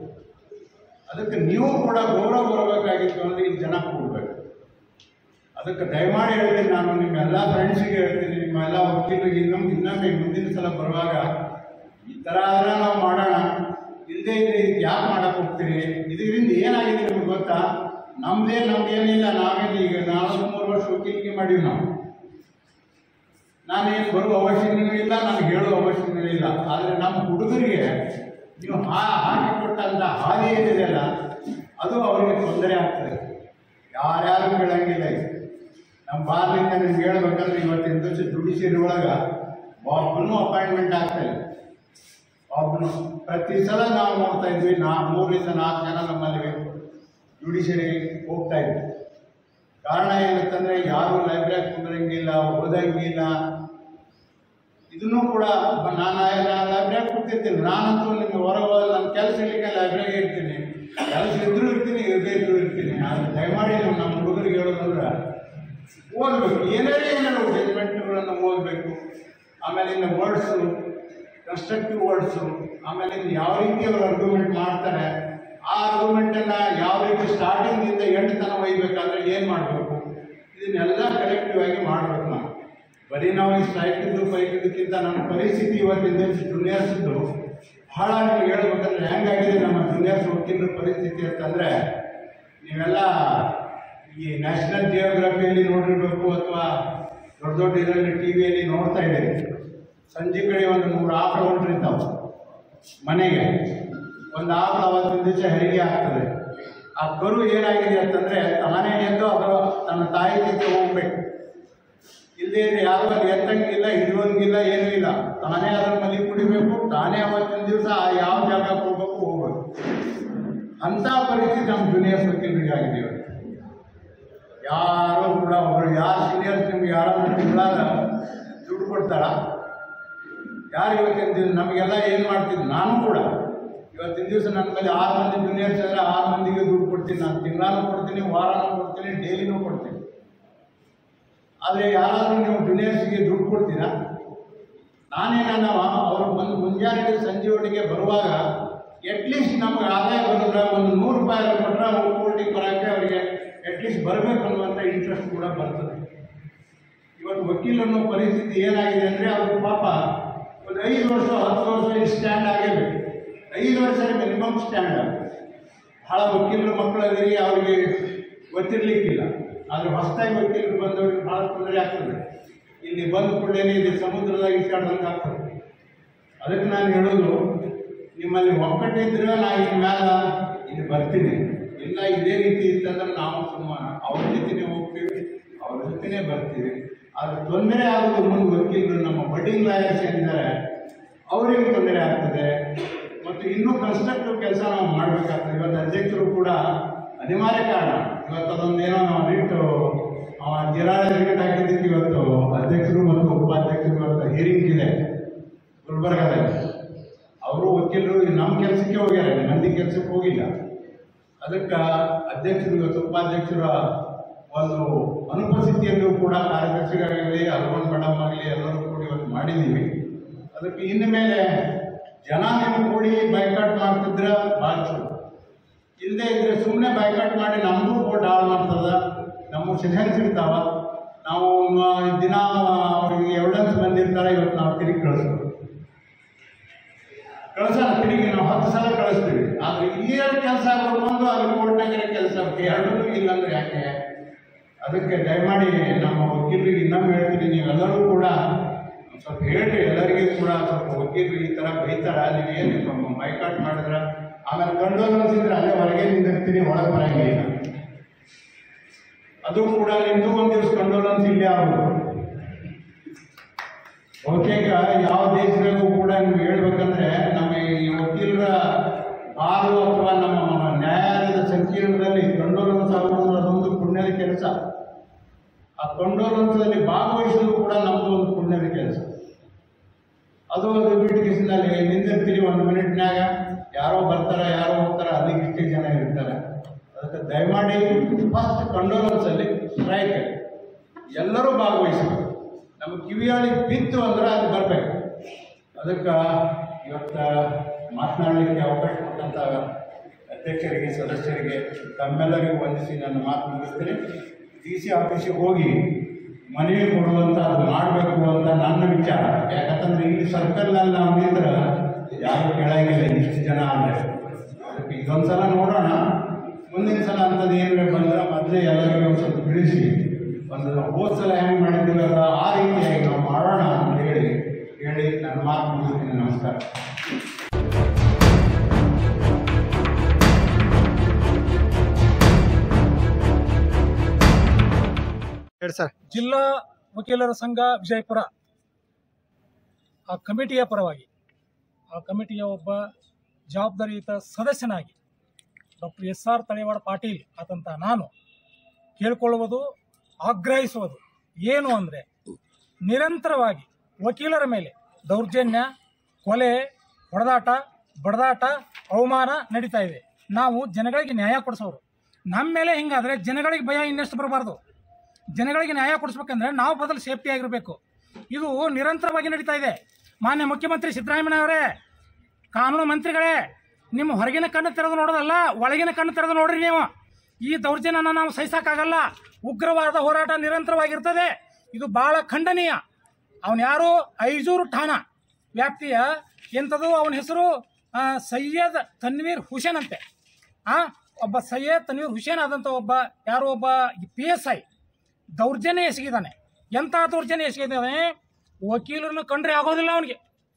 ಅದಕ್ಕೆ ನೀವು ಕೂಡ ಗೌರವ ಬರಬೇಕಾಗಿತ್ತು ಅಂದ್ರೆ ಇಲ್ಲಿ ಜನ ಕೂಡ್ಬೇಕು ಅದಕ್ಕೆ ದಯಮಾಡಿ ಹೇಳ್ತೀನಿ ನಾನು ನಿಮ್ಮ ಎಲ್ಲ ಫ್ರೆಂಡ್ಸಿಗೆ ಹೇಳ್ತೀನಿ ನಿಮ್ಮ ಎಲ್ಲ ವಕೀಲರಿಗೆ ಇನ್ನೊಮ್ಮೆ ಇನ್ನೊಮ್ಮೆ ಮುಂದಿನ ಸಲ ಬರುವಾಗ ಈ ಥರ ಆದ್ರೆ ನಾವು ಮಾಡೋಣ ಇಲ್ಲದೆ ಇದ್ರೆ ಇದಕ್ಕೆ ಯಾಕೆ ಮಾಡಕ್ಕೆ ಹೋಗ್ತೀರಿ ಇದರಿಂದ ಏನಾಗಿದೆ ನಿಮ್ಗೆ ಗೊತ್ತಾ ನಮ್ದೇ ನಮ್ಗೇನಿಲ್ಲ ನಾವೇನು ಈಗ ನಾಲ್ಕು ಮೂರು ವರ್ಷ ವಕೀಲಿಗೆ ಮಾಡೀವಿ ನಾವು ನಾನೇನು ಬರುವ ಅವಶ್ಯಕತೆ ಇಲ್ಲ ನನಗೆ ಹೇಳೋ ಅವಶ್ಯಕತೆ ಇಲ್ಲ ಆದರೆ ನಮ್ಮ ಹುಡುಗರಿಗೆ ನೀವು ಹಾ ಹಾಕಿಕೊಟ್ಟಂಥ ಹಾದಿ ಏನಿದೆಯಲ್ಲ ಅದು ಅವರಿಗೆ ತೊಂದರೆ ಆಗ್ತದೆ ಯಾರ್ಯಾರು ಕೇಳಂಗಿಲ್ಲ ಈಗ ನಮ್ಮ ಬಾರ್ಲಿಂದ ನಿಮ್ಗೆ ಹೇಳ್ಬೇಕಂದ್ರೆ ಇವತ್ತಿನ ದಿವಸ ಜುಡಿಷಿಯರಿ ಒಳಗೆ ಒಬ್ಬನು ಅಪಾಯಿಂಟ್ಮೆಂಟ್ ಆಗ್ತಾಯಿಲ್ಲ ಒಬ್ಬನು ಪ್ರತಿ ಸಲ ನಾವು ನೋಡ್ತಾ ಇದ್ವಿ ನಾ ಮೂರರಿಂದ ನಾಲ್ಕು ಜನ ನಮ್ಮಲ್ಲಿ ಜುಡಿಷಿಯರಿ ಹೋಗ್ತಾ ಇದ್ವಿ ಕಾರಣ ಏನಂತಂದ್ರೆ ಯಾರು ಲೈಬ್ರರಿ ಕುಂದ್ರಂಗಿಲ್ಲ ಓದಂಗಿಲ್ಲ ಇದನ್ನು ಕೂಡ ಬ- ನಾನು ಲೈಬ್ರರಿ ಕೂತಿರ್ತೀನಿ ನಾನಂತೂ ನಿಮ್ಮ ಹೊರಗೆ ಹೋದ ನನ್ನ ಕೆಲಸ ಇಲ್ಲಿಗೆ ಲೈಬ್ರರಿಗೆ ಇರ್ತೀನಿ ಕೆಲಸ ಇದ್ರೂ ಇರ್ತೀನಿ ಇರದೇ ಇದ್ರೂ ಇರ್ತೀನಿ ನಾನು ದಯಮಾಡಿ ನೀವು ನಮ್ಮ ಹುಡುಗರಿಗೆ ಹೇಳೋದಂದ್ರೆ ಓದಬೇಕು ಏನೇ ಏನೇನು ಜಜ್ಮೆಂಟ್ಗಳನ್ನು ಓದಬೇಕು ಆಮೇಲೆ ಇನ್ನು ವರ್ಡ್ಸು ಕನ್ಸ್ಟ್ರಕ್ಟಿವ್ ವರ್ಡ್ಸು ಆಮೇಲೆ ಇನ್ನು ಯಾವ ರೀತಿ ಅವರು ಅರ್ಗ್ಯುಮೆಂಟ್ ಮಾಡ್ತಾರೆ ಆ ಅರ್ಗ್ಯುಮೆಂಟನ್ನು ಯಾವ ರೀತಿ ಸ್ಟಾರ್ಟಿಂಗಿಂದ ಎಂಟು ತನಕ ಒಯ್ಬೇಕಾದ್ರೆ ಏನು ಮಾಡಬೇಕು ಇದನ್ನೆಲ್ಲ ಕಲೆಕ್ಟಿವ್ ಆಗಿ ಮಾಡಬೇಕು ನಾವು ಬರೀ ನಾವು ಈ ಸ್ಟ್ರೈಕ್ ಇದ್ದು ಫೈಟ್ ಇದ್ದಕ್ಕಿಂತ ನಮ್ಮ ಪರಿಸ್ಥಿತಿ ಇವತ್ತಿನ ದಿವಸ ಜೂನಿಯರ್ಸ್ ಇದ್ದು ಬಹಳ ನಿಮ್ಗೆ ಹೇಳ್ಬೇಕಂದ್ರೆ ಹೆಂಗಾಗಿದೆ ನಮ್ಮ ಜೂನಿಯರ್ಸ್ ವಕೀಲರ ಪರಿಸ್ಥಿತಿ ಅಂತಂದ್ರೆ ನೀವೆಲ್ಲ ಈ ನ್ಯಾಷನಲ್ ಜಿಯೋಗ್ರಫಿಯಲ್ಲಿ ನೋಡಿರ್ಬೇಕು ಅಥವಾ ದೊಡ್ಡ ದೊಡ್ಡ ಇದರಲ್ಲಿ ಟಿ ವಿಯಲ್ಲಿ ನೋಡ್ತಾ ಇದ್ದೀರಿ ಸಂಜೆ ಕಡೆ ಒಂದು ಮೂರು ಆಕಳು ಹೊಂಟಿರ್ತಾವೆ ಮನೆಗೆ ಒಂದು ಆಕಳು ಅವತ್ತಿನ ದಿವಸ ಹೆರಿಗೆ ಆಗ್ತದೆ ಆ ಕರು ಏನಾಗಿದೆ ಅಂತಂದ್ರೆ ತಾನೇ ಎದ್ದು ಅದು ತನ್ನ ತಾಯಿ ಜೊತೆ ಹೋಗ್ಬೇಕು ಇಲ್ಲದೆ ಇದ್ರೆ ಯಾರು ಅಲ್ಲಿ ಎತ್ತಂಗಿಲ್ಲ ಹಿಡಿಯೋಂಗಿಲ್ಲ ಏನೂ ಇಲ್ಲ ತಾನೇ ಅದರ ಮಲಿ ಕುಡಿಬೇಕು ತಾನೇ ಅವತ್ತಿನ ದಿವಸ ಯಾವ ಜಾಗಕ್ಕೆ ಹೋಗ್ಬೇಕು ಹೋಗ್ಬೇಕು ಅಂತ ಪರಿಸ್ಥಿತಿ ನಮ್ಮ ಜೂನಿಯರ್ಸ್ ವಕೀಲರಿಗೆ ಆಗಿದೆ ಇವತ್ತು ಯಾರು ಕೂಡ ಒಬ್ರು ಯಾರು ಸೀನಿಯರ್ಸ್ ನಿಮ್ಗೆ ಯಾರಾದ್ರೂ ತಿಂಗಳಾದ ದುಡ್ಡು ಕೊಡ್ತಾರ ಯಾರು ಇವತ್ತಿನ ದಿವಸ ನಮಗೆಲ್ಲ ಏನು ಮಾಡ್ತಿದ್ದು ನಾನು ಕೂಡ ಇವತ್ತಿನ ದಿವಸ ನನ್ನ ಮೇಲೆ ಆರು ಮಂದಿ ಜೂನಿಯರ್ಸ್ ಅಂದರೆ ಆರು ಮಂದಿಗೆ ದುಡ್ಡು ಕೊಡ್ತೀನಿ ನಾನು ತಿಂಗಳಾನು ಕೊಡ್ತೀನಿ ವಾರನೂ ಕೊಡ್ತೀನಿ ಡೈಲಿನೂ ಕೊಡ್ತೀನಿ ಆದರೆ ಯಾರಾದರೂ ನೀವು ಜೂನಿಯರ್ಸ್ಗೆ ದುಡ್ಡು ಕೊಡ್ತೀರಾ ನಾನೇನವ ಅವರು ಒಂದು ಮುಂಜಾನೆ ಸಂಜೆವರೆಗೆ ಬರುವಾಗ ಅಟ್ಲೀಸ್ಟ್ ನಮ್ಗೆ ಆದಾಯ ಬಂದ್ರೆ ಒಂದು ನೂರು ರೂಪಾಯಿ ಕೊಟ್ಟರೆ ಅವ್ರು ಕೋರ್ಟಿಗೆ ಬರೋಕ್ಕೆ ಅವರಿಗೆ ಅಟ್ಲೀಸ್ಟ್ ಬರಬೇಕು ಅನ್ನುವಂಥ ಇಂಟ್ರೆಸ್ಟ್ ಕೂಡ ಬರ್ತದೆ ಇವತ್ತು ವಕೀಲನ್ನು ಪರಿಸ್ಥಿತಿ ಏನಾಗಿದೆ ಅಂದರೆ ಅವರು ಪಾಪ ಒಂದು ಐದು ವರ್ಷ ಹತ್ತು ವರ್ಷ ಸ್ಟ್ಯಾಂಡ್ ಆಗೇಬೇಕು ಐದು ವರ್ಷ ಮಿನಿಮಮ್ ಸ್ಟ್ಯಾಂಡ್ ಬಹಳ ವಕೀಲರ ಮಕ್ಕಳಲ್ಲಿ ಅವರಿಗೆ ಗೊತ್ತಿರ್ಲಿಕ್ಕಿಲ್ಲ ಆದರೆ ಹೊಸದಾಗಿ ವಕೀಲರು ಬಂದವರಿಗೆ ಬಹಳ ತೊಂದರೆ ಆಗ್ತದೆ ಇಲ್ಲಿ ಬಂದ ಕೂಡಲೇ ಇಲ್ಲಿ ಸಮುದ್ರದಾಗ ಈಸಾಡ್ದಂಗೆ ಆಗ್ತದೆ ಅದಕ್ಕೆ ನಾನು ಹೇಳೋದು ನಿಮ್ಮಲ್ಲಿ ಒಕ್ಕಟ್ಟಿದ್ರೆ ನಾನು ಇನ್ನು ಮ್ಯಾಲ ಇಲ್ಲಿ ಬರ್ತೀನಿ ಇಲ್ಲ ಇದೇ ರೀತಿ ಇತ್ತಂದ್ರೆ ನಾವು ಸುಮ್ಮನೆ ಅವ್ರ ಜೊತೆನೇ ಹೋಗ್ತೀವಿ ಅವ್ರ ಜೊತೆನೇ ಬರ್ತೀವಿ ಆದರೆ ತೊಂದರೆ ಆಗೋದು ಮುಂದೆ ವಕೀಲರು ನಮ್ಮ ಬಡ್ಡಿಂಗ್ ಲಾಯರ್ಸ್ ಏನಿದ್ದಾರೆ ಅವರಿಗೆ ತೊಂದರೆ ಆಗ್ತದೆ ಮತ್ತು ಇನ್ನೂ ಕನ್ಸ್ಟ್ರಕ್ಟಿವ್ ಕೆಲಸ ನಾವು ಮಾಡಬೇಕಾಗ್ತದೆ ಇವತ್ತು ಅಧ್ಯಕ್ಷರು ಕೂಡ ಅನಿವಾರ್ಯ ಕಾರಣ ಇವತ್ತು ಅದೊಂದೇನೋ ನಾವು ರಿಟ್ಟು ಅವ ಜಿರಾಳ ರಿಟ್ ಹಾಕಿದ್ದಕ್ಕೆ ಇವತ್ತು ಅಧ್ಯಕ್ಷರು ಮತ್ತು ಉಪಾಧ್ಯಕ್ಷರು ಇವತ್ತು ಹಿರಿಂಗ್ ಇದೆ ಗುಲ್ಬರ್ಗಾದಲ್ಲಿ ಅವರು ವಕೀಲರು ನಮ್ಮ ಕೆಲಸಕ್ಕೆ ಹೋಗ್ಯಾರ ಮಂದಿ ಕೆಲಸಕ್ಕೆ ಹೋಗಿಲ್ಲ ಅದಕ್ಕೆ ಅಧ್ಯಕ್ಷರು ಇವತ್ತು ಉಪಾಧ್ಯಕ್ಷರ ಒಂದು ಅನುಪಸ್ಥಿತಿಯಲ್ಲೂ ಕೂಡ ಕಾರ್ಯದರ್ಶಿಗಾಗಲಿ ಅಲ್ವನ್ ಮೇಡಮ್ ಆಗಲಿ ಎಲ್ಲರೂ ಕೂಡ ಇವತ್ತು ಮಾಡಿದ್ದೀವಿ ಅದಕ್ಕೆ ಇನ್ನು ಮೇಲೆ ಜನ ನೀವು ಕೂಡಿ ಬೈಕಾಟ್ ಮಾಡ್ತಿದ್ರೆ ಭಾಳ ಚಲೋ ಇಲ್ಲದೆ ಇದ್ರೆ ಸುಮ್ಮನೆ ಬೈಕಾಟ್ ಮಾಡಿ ನಮಗೂ ಓಟ್ ಹಾಳು ಮಾಡ್ತದ ನಮ್ಮ ಸೆಷನ್ಸ್ ಇರ್ತಾವ ನಾವು ಮ- ದಿನ ಅವ್ರಿಗೆ ಎವಿಡೆನ್ಸ್ ಬಂದಿರ್ತಾರೆ ಇವತ್ತು ನಾವು ತಿರುಗಿ ಕಳಿಸ್ತೀವಿ ಕಳ್ಸೋಣ ತಿರುಗಿ ನಾವು ಹತ್ತು ಸಲ ಕಳಿಸ್ತೀವಿ ಆದ್ರೆ ಇಲ್ಲಿಯ ಕೆಲಸ ಬರ್ಬಂದು ಅಲ್ಲಿ ಕೋರ್ಟ್ನಾಗಿರೋ ಕೆಲಸ ಎರಡೂ ಇಲ್ಲಂದ್ರೆ ಯಾಕೆ ಅದಕ್ಕೆ ದಯಮಾಡಿ ನಮ್ಮ ವಕೀಲರಿಗೆ ಇನ್ನೊಮ್ಮೆ ಹೇಳ್ತೀನಿ ನೀವೆಲ್ಲರೂ ಕೂಡ ಒಂದ್ ಸ್ವಲ್ಪ ಹೇಳ್ರಿ ಎಲ್ಲರಿಗೂ ಕೂಡ ಸ್ವಲ್ಪ ವಕೀಲರು ಈ ಥರ ಬೈತಾರ ನೀವೇನು ಸ್ವಲ್ಪ ಬೈಕಾಟ್ ಮಾಡಿದ್ರ ಆಮೇಲೆ ಕಂಡೋಲೆನ್ಸ್ ಇದ್ರೆ ಅಲ್ಲೇ ಹೊರಗೆ ನಿಂದಿರ್ತೀನಿ ಒಳಗೆ ಬರಂಗಿಲ್ಲ ಅದು ಕೂಡ ನಿಮ್ದು ಒಂದು ದಿವಸ ಕಂಡೋಲೆನ್ಸ್ ಇಲ್ಲೇ ಆಗೋದು ಬಹುತೇಕ ಯಾವ ದೇಶದಾಗೂ ಕೂಡ ನಿಮ್ಗೆ ಹೇಳ್ಬೇಕಂದ್ರೆ ನಮ್ಮ ಈ ವಕೀಲರ ಬಾರು ಅಥವಾ ನಮ್ಮ ನ್ಯಾಯಾಲಯದ ಸಂಕೀರ್ಣದಲ್ಲಿ ಕಂಡೋಲೆನ್ಸ್ ಆಗೋದು ಅದೊಂದು ಪುಣ್ಯದ ಕೆಲಸ ಆ ಕಂಡೋಲೆನ್ಸ್ ಅಲ್ಲಿ ಭಾಗವಹಿಸೋದು ಕೂಡ ನಮ್ದು ಒಂದು ಪುಣ್ಯದ ಕೆಲಸ ಅದು ಅದು ಬಿಟ್ಟು ಕಿಸಿನಲ್ಲಿ ನಿಂದಿರ್ತೀರಿ ಒಂದು ಮಿನಿಟ್ನಾಗ ಯಾರೋ ಬರ್ತಾರ ಯಾರೋ ಹೋಗ್ತಾರ ಅದಕ್ಕೆ ಇಷ್ಟೇ ಜನ ಇರ್ತಾರೆ ಅದಕ್ಕೆ ದಯಮಾಡಿ ಫಸ್ಟ್ ಕಂಡೋಲೆನ್ಸ್ ಅಲ್ಲಿ ಸ್ಟ್ರೈಕ್ ಎಲ್ಲರೂ ಭಾಗವಹಿಸಬೇಕು ನಮ್ಮ ಕಿವಿಯಾಳಿಗೆ ಬಿತ್ತು ಅಂದ್ರೆ ಅದು ಬರಬೇಕು ಅದಕ್ಕೆ ಇವತ್ತು ಮಾತನಾಡಲಿಕ್ಕೆ ಅವಕಾಶ ಕೊಟ್ಟಂತ ಅಧ್ಯಕ್ಷರಿಗೆ ಸದಸ್ಯರಿಗೆ ತಮ್ಮೆಲ್ಲರಿಗೂ ವಂದಿಸಿ ನನ್ನ ಮಾತು ಮುಗಿಸ್ತೀನಿ ಡಿ ಸಿ ಆಫೀಸಿಗೆ ಹೋಗಿ ಮನವಿ ಕೊಡುವಂತ ಅದು ಮಾಡಬೇಕು ಅಂತ ನನ್ನ ವಿಚಾರ ಯಾಕಂತಂದ್ರೆ ಈ ಸರ್ಕಲ್ನಲ್ಲಿ ನಾವು ನಿಂದ್ರೆ ಯಾರು ಕೇಳಂಗಿಲ್ಲ ಇಷ್ಟು ಜನ ಅಂದರೆ ಅದಕ್ಕೆ ಇದೊಂದ್ಸಲ ನೋಡೋಣ ಮುಂದಿನ ಸಲ ಅಂಥದ್ದು ಏನಾರ ಬಂದ್ರೆ ಮೊದಲೇ ಎಲ್ಲರಿಗೂ ಒಂದು ಸ್ವಲ್ಪ ತಿಳಿಸಿ ಒಂದು ಹೋದ ಸಲ ಹೆಂಗೆ ಮಾಡಿದ್ದೀವಲ್ಲ ಆ ರೀತಿಯಾಗಿ ನಾವು ಮಾಡೋಣ ಅಂತ ಹೇಳಿ ಹೇಳಿ ನನ್ನ ಮಾತು ಮುಗಿಸ್ತೀನಿ ನಮಸ್ಕಾರ ಹೇಳಿ ಸರ್ ಜಿಲ್ಲಾ ವಕೀಲರ ಸಂಘ ವಿಜಯಪುರ ಆ ಕಮಿಟಿಯ ಪರವಾಗಿ ಆ ಕಮಿಟಿಯ ಒಬ್ಬ ಜವಾಬ್ದಾರಿಯುತ ಸದಸ್ಯನಾಗಿ doctor S R Talewada Patil ಆದಂಥ ನಾನು ಕೇಳಿಕೊಳ್ಳುವುದು ಆಗ್ರಹಿಸುವುದು ಏನು ಅಂದರೆ ನಿರಂತರವಾಗಿ ವಕೀಲರ ಮೇಲೆ ದೌರ್ಜನ್ಯ ಕೊಲೆ ಹೊಡೆದಾಟ ಬಡದಾಟ ಅವಮಾನ ನಡೀತಾ ಇದೆ ನಾವು ಜನಗಳಿಗೆ ನ್ಯಾಯ ಕೊಡಿಸೋರು ನಮ್ಮ ಮೇಲೆ ಹಿಂಗಾದ್ರೆ ಜನಗಳಿಗೆ ಭಯ ಇನ್ನಷ್ಟು ಬರಬಾರ್ದು ಜನಗಳಿಗೆ ನ್ಯಾಯ ಕೊಡಿಸ್ಬೇಕಂದ್ರೆ ನಾವು ಬದಲು ಸೇಫ್ಟಿ ಆಗಿರಬೇಕು ಇದು ನಿರಂತರವಾಗಿ ನಡೀತಾ ಇದೆ ಮಾನ್ಯ ಮುಖ್ಯಮಂತ್ರಿ ಸಿದ್ದರಾಮಯ್ಯನವರೇ ಕಾನೂನು ಮಂತ್ರಿಗಳೇ ನಿಮ್ಮ ಹೊರಗಿನ ಕಣ್ಣು ತೆರೆದು ನೋಡೋದಲ್ಲ ಒಳಗಿನ ಕಣ್ಣು ತೆರೆದು ನೋಡ್ರಿ ನೀವು ಈ ದೌರ್ಜನ್ಯನ ನಾವು ಸಹಿಸಕ್ಕಾಗಲ್ಲ ಉಗ್ರವಾದ ಹೋರಾಟ ನಿರಂತರವಾಗಿರ್ತದೆ ಇದು ಬಹಳ ಖಂಡನೀಯ ಅವನು ಯಾರು ಐಜೂರು ಠಾಣಾ ವ್ಯಾಪ್ತಿಯ ಎಂಥದ್ದು ಅವನ ಹೆಸರು ಆ, ಸೈಯದ್ ತನ್ವೀರ್ ಹುಸೇನ್ ಅಂತೆ ಆ ಒಬ್ಬ ಸೈಯದ್ ತನ್ವೀರ್ ಹುಸೇನ್ ಆದಂಥ ಒಬ್ಬ ಯಾರೋ ಒಬ್ಬ ಪಿ ಎಸ್ ಐ ದೌರ್ಜನ್ಯ ಎಸಗಿದ್ದಾನೆ ಎಂಥ ದೌರ್ಜನ್ಯ ಎಸಗಿದ್ದಾನೆ ವಕೀಲರನ್ನು ಕಂಡ್ರೆ ಆಗೋದಿಲ್ಲ ಅವನಿಗೆ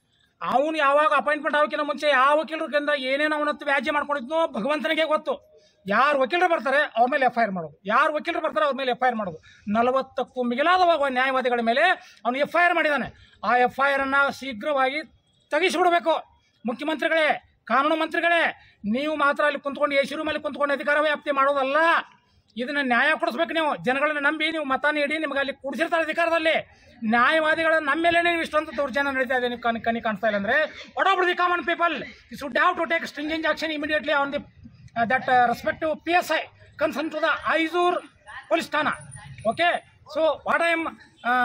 ಅವನು ಯಾವಾಗ ಅಪಾಯಿಂಟ್ಮೆಂಟ್ ಆಗೋಕ್ಕಿಂತ ಮುಂಚೆ ಯಾವ ವಕೀಲರಿಂದ ಏನೇನು ಅವನತ್ತು ವ್ಯಾಜ್ಯ ಮಾಡ್ಕೊಂಡಿದ್ನೋ ಭಗವಂತನಿಗೆ ಗೊತ್ತು ಯಾರು ವಕೀಲರು ಬರ್ತಾರೆ ಅವ್ರ ಮೇಲೆ ಎಫ್ ಐ ಆರ್ ಮಾಡೋದು ಯಾರು ವಕೀಲರು ಬರ್ತಾರೆ ಅವ್ರ ಮೇಲೆ ಎಫ್ ಐ ಆರ್ ಮಾಡೋದು ನಲವತ್ತಕ್ಕೂ ಮಿಗಿಲಾದ ನ್ಯಾಯವಾದಿಗಳ ಮೇಲೆ ಅವನು ಎಫ್ ಐ ಆರ್ ಮಾಡಿದ್ದಾನೆ ಆ ಎಫ್ ಐ ಆರನ್ನು ಶೀಘ್ರವಾಗಿ ತೆಗಿಸಿಬಿಡಬೇಕು ಮುಖ್ಯಮಂತ್ರಿಗಳೇ ಕಾನೂನು ಮಂತ್ರಿಗಳೇ ನೀವು ಮಾತ್ರ ಅಲ್ಲಿ ಕುಂತ್ಕೊಂಡು ಯಶೂರು ಮೇಲೆ ಕುಂತ್ಕೊಂಡು ಅಧಿಕಾರ ವ್ಯಾಪ್ತಿ ಮಾಡೋದಲ್ಲ ಇದನ್ನ ನ್ಯಾಯ ಕೊಡಿಸ್ಬೇಕು ನೀವು ಜನಗಳನ್ನ ನಂಬಿ ನೀವು ಮತ ನೀಡಿ ನಿಮ್ಗೆ ಅಲ್ಲಿ ಕೂಡಿಸಿರ್ತಾರೆ ಅಧಿಕಾರದಲ್ಲಿ ನ್ಯಾಯವಾದಿಗಳ ನಮ್ಮ ಮೇಲೆ ನೀವು ಇಷ್ಟೊಂದು ದೌರ್ಜನ್ಯ ನಡೀತಾ ಇದೆ ನೀವು ಕಣ್ ಕಣ್ಣಿ ಕಾಣಿಸ್ತಾ ಇಲ್ಲ ಅಂದ್ರೆ what of the common people should have to take stringent action immediately on the that respective P S I concern to the Aijur police ಠಾಣಾ okay so what I am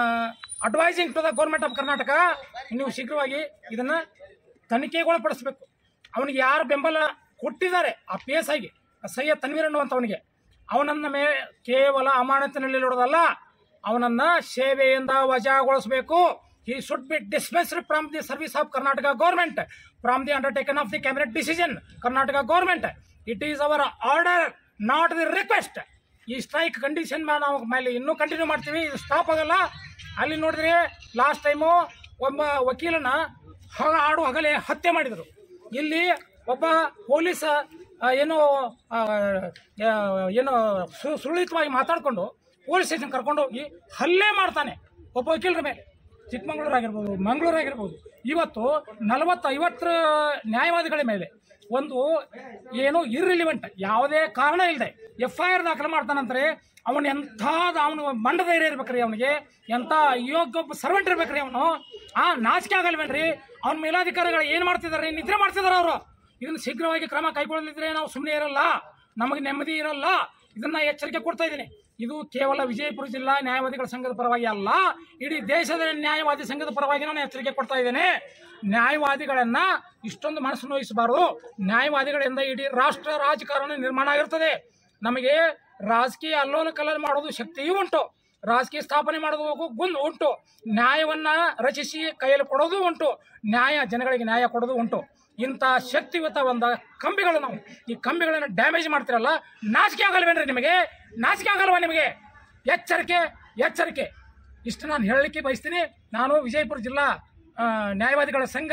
advising to the government of Karnataka ನೀವು ಶೀಘ್ರವಾಗಿ ಇದನ್ನ ತನಿಖೆಗೊಳಪಡಿಸಬೇಕು ಅವನಿಗೆ ಯಾರು ಬೆಂಬಲ ಕೊಟ್ಟಿದ್ದಾರೆ ಆ ಪಿ ಎಸ್ ಐಗೆ ಸೈಯದ್ ತನ್ವೀರ್ ಅನ್ನುವಂಥವನಿಗೆ ಅವನನ್ನ ಮೇ ಕೇವಲ ಅಮಾನತಿನಲ್ಲಿ ಇಡೋದಲ್ಲ ಅವನನ್ನ ಸೇವೆಯಿಂದ ವಜಾಗೊಳಿಸಬೇಕು he should be dismissed from the service of Karnataka government from the undertaken of the cabinet decision Karnataka government it is our order not the request ಈ ಸ್ಟ್ರೈಕ್ ಕಂಡೀಷನ್ ನಾವು ಮೇಲೆ ಇನ್ನೂ ಕಂಟಿನ್ಯೂ ಮಾಡ್ತೀವಿ ಇದು ಸ್ಟಾಪ್ ಆಗಲ್ಲ ಅಲ್ಲಿ ನೋಡಿದ್ರೆ ಲಾಸ್ಟ್ ಟೈಮು ಒಬ್ಬ ವಕೀಲನ ಹೊಗ ಆಡು ಹಗಲೇ ಹತ್ಯೆ ಮಾಡಿದರು ಇಲ್ಲಿ ಒಬ್ಬ ಪೊಲೀಸ ಆ, ಏನೋ ಆ, ಆ, ಏನೋ ಸು- ಸುರಳಿತವಾಗಿ ಮಾತಾಡಿಕೊಂಡು ಪೊಲೀಸ್ ಸ್ಟೇಷನ್ ಕರ್ಕೊಂಡು ಹೋಗಿ ಹಲ್ಲೆ ಮಾಡ್ತಾನೆ ಒಬ್ಬ ವಕೀಲರ ಮೇಲೆ ಚಿಕ್ಕಮಗಳೂರು ಆಗಿರ್ಬೋದು ಮಂಗಳೂರು ಆಗಿರ್ಬೋದು ಇವತ್ತು ನಲವತ್ತು ಐವತ್ತರ ನ್ಯಾಯವಾದಿಗಳ ಮೇಲೆ ಒಂದು ಏನು ಇರ್ರಿಲಿವೆಂಟ್ ಯಾವುದೇ ಕಾರಣ ಇಲ್ಲದೆ ಎಫ್ ಐ ಆರ್ ದಾಖಲೆ ಮಾಡ್ತಾನಂದ್ರೆ ಅವನು ಎಂಥದ ಅವನು ಮಂಡ ಧೈರ್ಯ ಇರ್ಬೇಕ್ರಿ ಅವನಿಗೆ ಎಂಥ ಯೋಗ್ಯ ಒಬ್ಬ ಸರ್ವೆಂಟ್ ಇರ್ಬೇಕ್ರಿ ಅವನು ಆ ನಾಚಿಕೆ ಆಗಲ್ವೇನ್ರಿ ಅವ್ನ ಮೇಲಾಧಿಕಾರಿಗಳು ಏನು ಮಾಡ್ತಿದಾರೆ ನಿದ್ರೆ ಮಾಡ್ತಿದಾರೆ ಅವರು ಇದನ್ನ ಶೀಘ್ರವಾಗಿ ಕ್ರಮ ಕೈಗೊಳ್ಳಲಿದ್ರೆ ನಾವು ಸುಮ್ಮನೆ ಇರಲ್ಲ ನಮಗೆ ನೆಮ್ಮದಿ ಇರಲ್ಲ ಇದನ್ನ ಎಚ್ಚರಿಕೆ ಕೊಡ್ತಾ ಇದ್ದೀನಿ ಇದು ಕೇವಲ ವಿಜಯಪುರ ಜಿಲ್ಲಾ ನ್ಯಾಯವಾದಿಗಳ ಸಂಘದ ಪರವಾಗಿ ಅಲ್ಲ ಇಡೀ ದೇಶದ ನ್ಯಾಯವಾದಿ ಸಂಘದ ಪರವಾಗಿ ನಾನು ಎಚ್ಚರಿಕೆ ಕೊಡ್ತಾ ಇದ್ದೇನೆ ನ್ಯಾಯವಾದಿಗಳನ್ನ ಇಷ್ಟೊಂದು ಮನಸ್ಸು ನೋಯಿಸಬಾರದು ನ್ಯಾಯವಾದಿಗಳಿಂದ ಇಡೀ ರಾಷ್ಟ್ರ ರಾಜಕಾರಣ ನಿರ್ಮಾಣ ಆಗಿರ್ತದೆ ನಮಗೆ ರಾಜಕೀಯ ಅಲ್ಲೋಲ ಕಲ್ಲೋಲ ಮಾಡೋದು ಶಕ್ತಿಯೂ ಉಂಟು ರಾಜಕೀಯ ಸ್ಥಾಪನೆ ಮಾಡೋದು ಗುಂದು ಉಂಟು ನ್ಯಾಯವನ್ನ ರಚಿಸಿ ಕೈಯಲ್ಲಿ ಕೊಡೋದು ಉಂಟು ನ್ಯಾಯ ಜನಗಳಿಗೆ ನ್ಯಾಯ ಕೊಡೋದು ಉಂಟು ಇಂಥ ಶಕ್ತಿಯುತ ಒಂದು ಕಂಬಿಗಳು ನಾವು ಈ ಕಂಬಿಗಳನ್ನು ಡ್ಯಾಮೇಜ್ ಮಾಡ್ತಿರಲ್ಲ ನಾಚಿಕೆ ಆಗಲ್ವೇನ್ರಿ ನಿಮಗೆ ನಾಚಿಕೆ ಆಗಲ್ವಾ ನಿಮಗೆ ಎಚ್ಚರಿಕೆ ಎಚ್ಚರಿಕೆ ಇಷ್ಟು ನಾನು ಹೇಳಲಿಕ್ಕೆ ಬಯಸ್ತೀನಿ ನಾನು ವಿಜಯಪುರ ಜಿಲ್ಲಾ ಆ, ನ್ಯಾಯವಾದಿಗಳ ಸಂಘ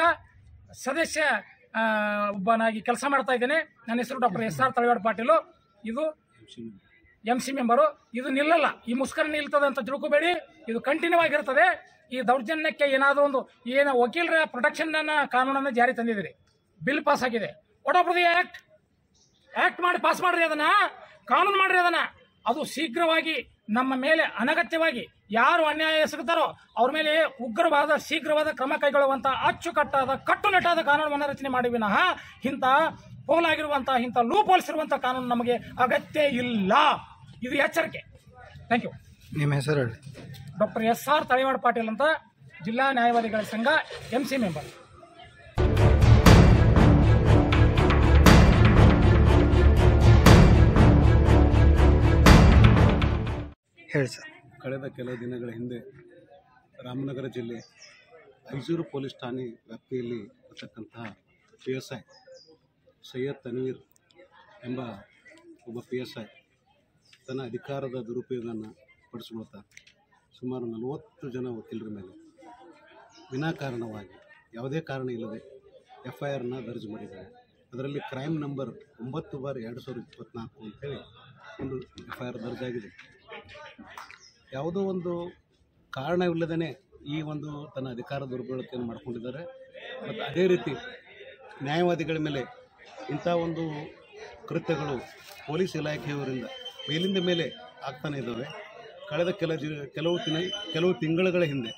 ಸದಸ್ಯ ಆ, ಒಬ್ಬನಾಗಿ ಕೆಲಸ ಮಾಡ್ತಾ ಇದ್ದೇನೆ ನನ್ನ ಹೆಸರು doctor S R Talawada Patil ಇದು ಎಂ ಸಿ ಮೆಂಬರು ಇದು ನಿಲ್ಲಲ್ಲ ಈ ಮುಸ್ಕರ ನಿಲ್ತದೆ ಅಂತ ತಿಳ್ಕೊಬೇಡಿ ಇದು ಕಂಟಿನ್ಯೂ ಆಗಿರ್ತದೆ ಈ ದೌರ್ಜನ್ಯಕ್ಕೆ ಏನಾದರೂ ಒಂದು ಏನು ವಕೀಲರ ಪ್ರೊಟೆಕ್ಷನ್ ಕಾನೂನನ್ನು ಜಾರಿ ತಂದಿದ್ದೀರಿ ಬಿಲ್ ಪಾಸ್ ಆಗಿದೆ what of the act act ಮಾಡಿ ಪಾಸ್ ಮಾಡ್ರಿ ಅದನ್ನ ಕಾನೂನು ಮಾಡ್ರಿ ಅದನ್ನ ಅದು ಶೀಘ್ರವಾಗಿ ನಮ್ಮ ಮೇಲೆ ಅನಗತ್ಯವಾಗಿ ಯಾರು ಅನ್ಯಾಯ ಎಸಗುತ್ತಾರೋ ಅವ್ರ ಮೇಲೆ ಉಗ್ರವಾದ ಶೀಘ್ರವಾದ ಕ್ರಮ ಕೈಗೊಳ್ಳುವಂತ ಅಚ್ಚುಕಟ್ಟಾದ ಕಟ್ಟುನಿಟ್ಟಾದ ಕಾನೂನನ್ನು ರಚನೆ ಮಾಡಿ ವಿನಃ ಇಂಥ ಪೋಲಾಗಿರುವಂತಹ ಇಂಥ ಲೂಪ್ ಹೋಲ್ಸಿರುವಂತಹ ಕಾನೂನು ನಮಗೆ ಅಗತ್ಯ ಇಲ್ಲ ಇದು ಎಚ್ಚರಿಕೆ ಥ್ಯಾಂಕ್ ಯು ನಿಮ್ಮ ಹೆಸರು ಹೇಳಿ doctor S R Taliwada Patil ಅಂತ ಜಿಲ್ಲಾ ನ್ಯಾಯವಾದಿಗಳ ಸಂಘ ಎಂ ಸಿ ಮೆಂಬರ್ ಹೇಳಿ ಸರ್ ಕಳೆದ ಕೆಲವು ದಿನಗಳ ಹಿಂದೆ ರಾಮನಗರ ಜಿಲ್ಲೆ ಐಜೂರು ಪೊಲೀಸ್ ಠಾಣೆ ವ್ಯಾಪ್ತಿಯಲ್ಲಿ ಇರತಕ್ಕಂತಹ P S I Syed Tanveer ಎಂಬ ಒಬ್ಬ ಪಿ ಎಸ್ ಐ ತನ್ನ ಅಧಿಕಾರದ ದುರುಪಯೋಗವನ್ನು ಪಡಿಸ್ಕೊಳ್ತಾ ಸುಮಾರು ನಲವತ್ತು ಜನ ವಕೀಲರ ಮೇಲೆ ವಿನಾಕಾರಣವಾಗಿ ಯಾವುದೇ ಕಾರಣ ಇಲ್ಲದೆ ಎಫ್ ಐ ಆರ್ನ ದರ್ಜ್ ಮಾಡಿದ್ದಾರೆ ಅದರಲ್ಲಿ ಕ್ರೈಮ್ ನಂಬರ್ ಒಂಬತ್ತು ಬಾರ್ ಎರಡು ಸಾವಿರದ ಇಪ್ಪತ್ತ್ನಾಲ್ಕು ಅಂತೇಳಿ ಒಂದು ಎಫ್ ಐ ಆರ್ ದರ್ಜ್ ಆಗಿದೆ ಯಾವುದೋ ಒಂದು ಕಾರಣವಿಲ್ಲದೇ ಈ ಒಂದು ತನ್ನ ಅಧಿಕಾರ ದುರ್ಬಳಕೆಯನ್ನು ಮಾಡ್ಕೊಂಡಿದ್ದಾರೆ ಮತ್ತು ಅದೇ ರೀತಿ ನ್ಯಾಯವಾದಿಗಳ ಮೇಲೆ ಇಂಥ ಒಂದು ಕೃತ್ಯಗಳು ಪೊಲೀಸ್ ಇಲಾಖೆಯವರಿಂದ ಮೇಲಿಂದ ಮೇಲೆ ಆಗ್ತಾನೆ ಇದ್ದಾವೆ ಕಳೆದ ಕೆಲ ಜಿ ಕೆಲವು ದಿನ ಕೆಲವು ತಿಂಗಳುಗಳ ಹಿಂದೆ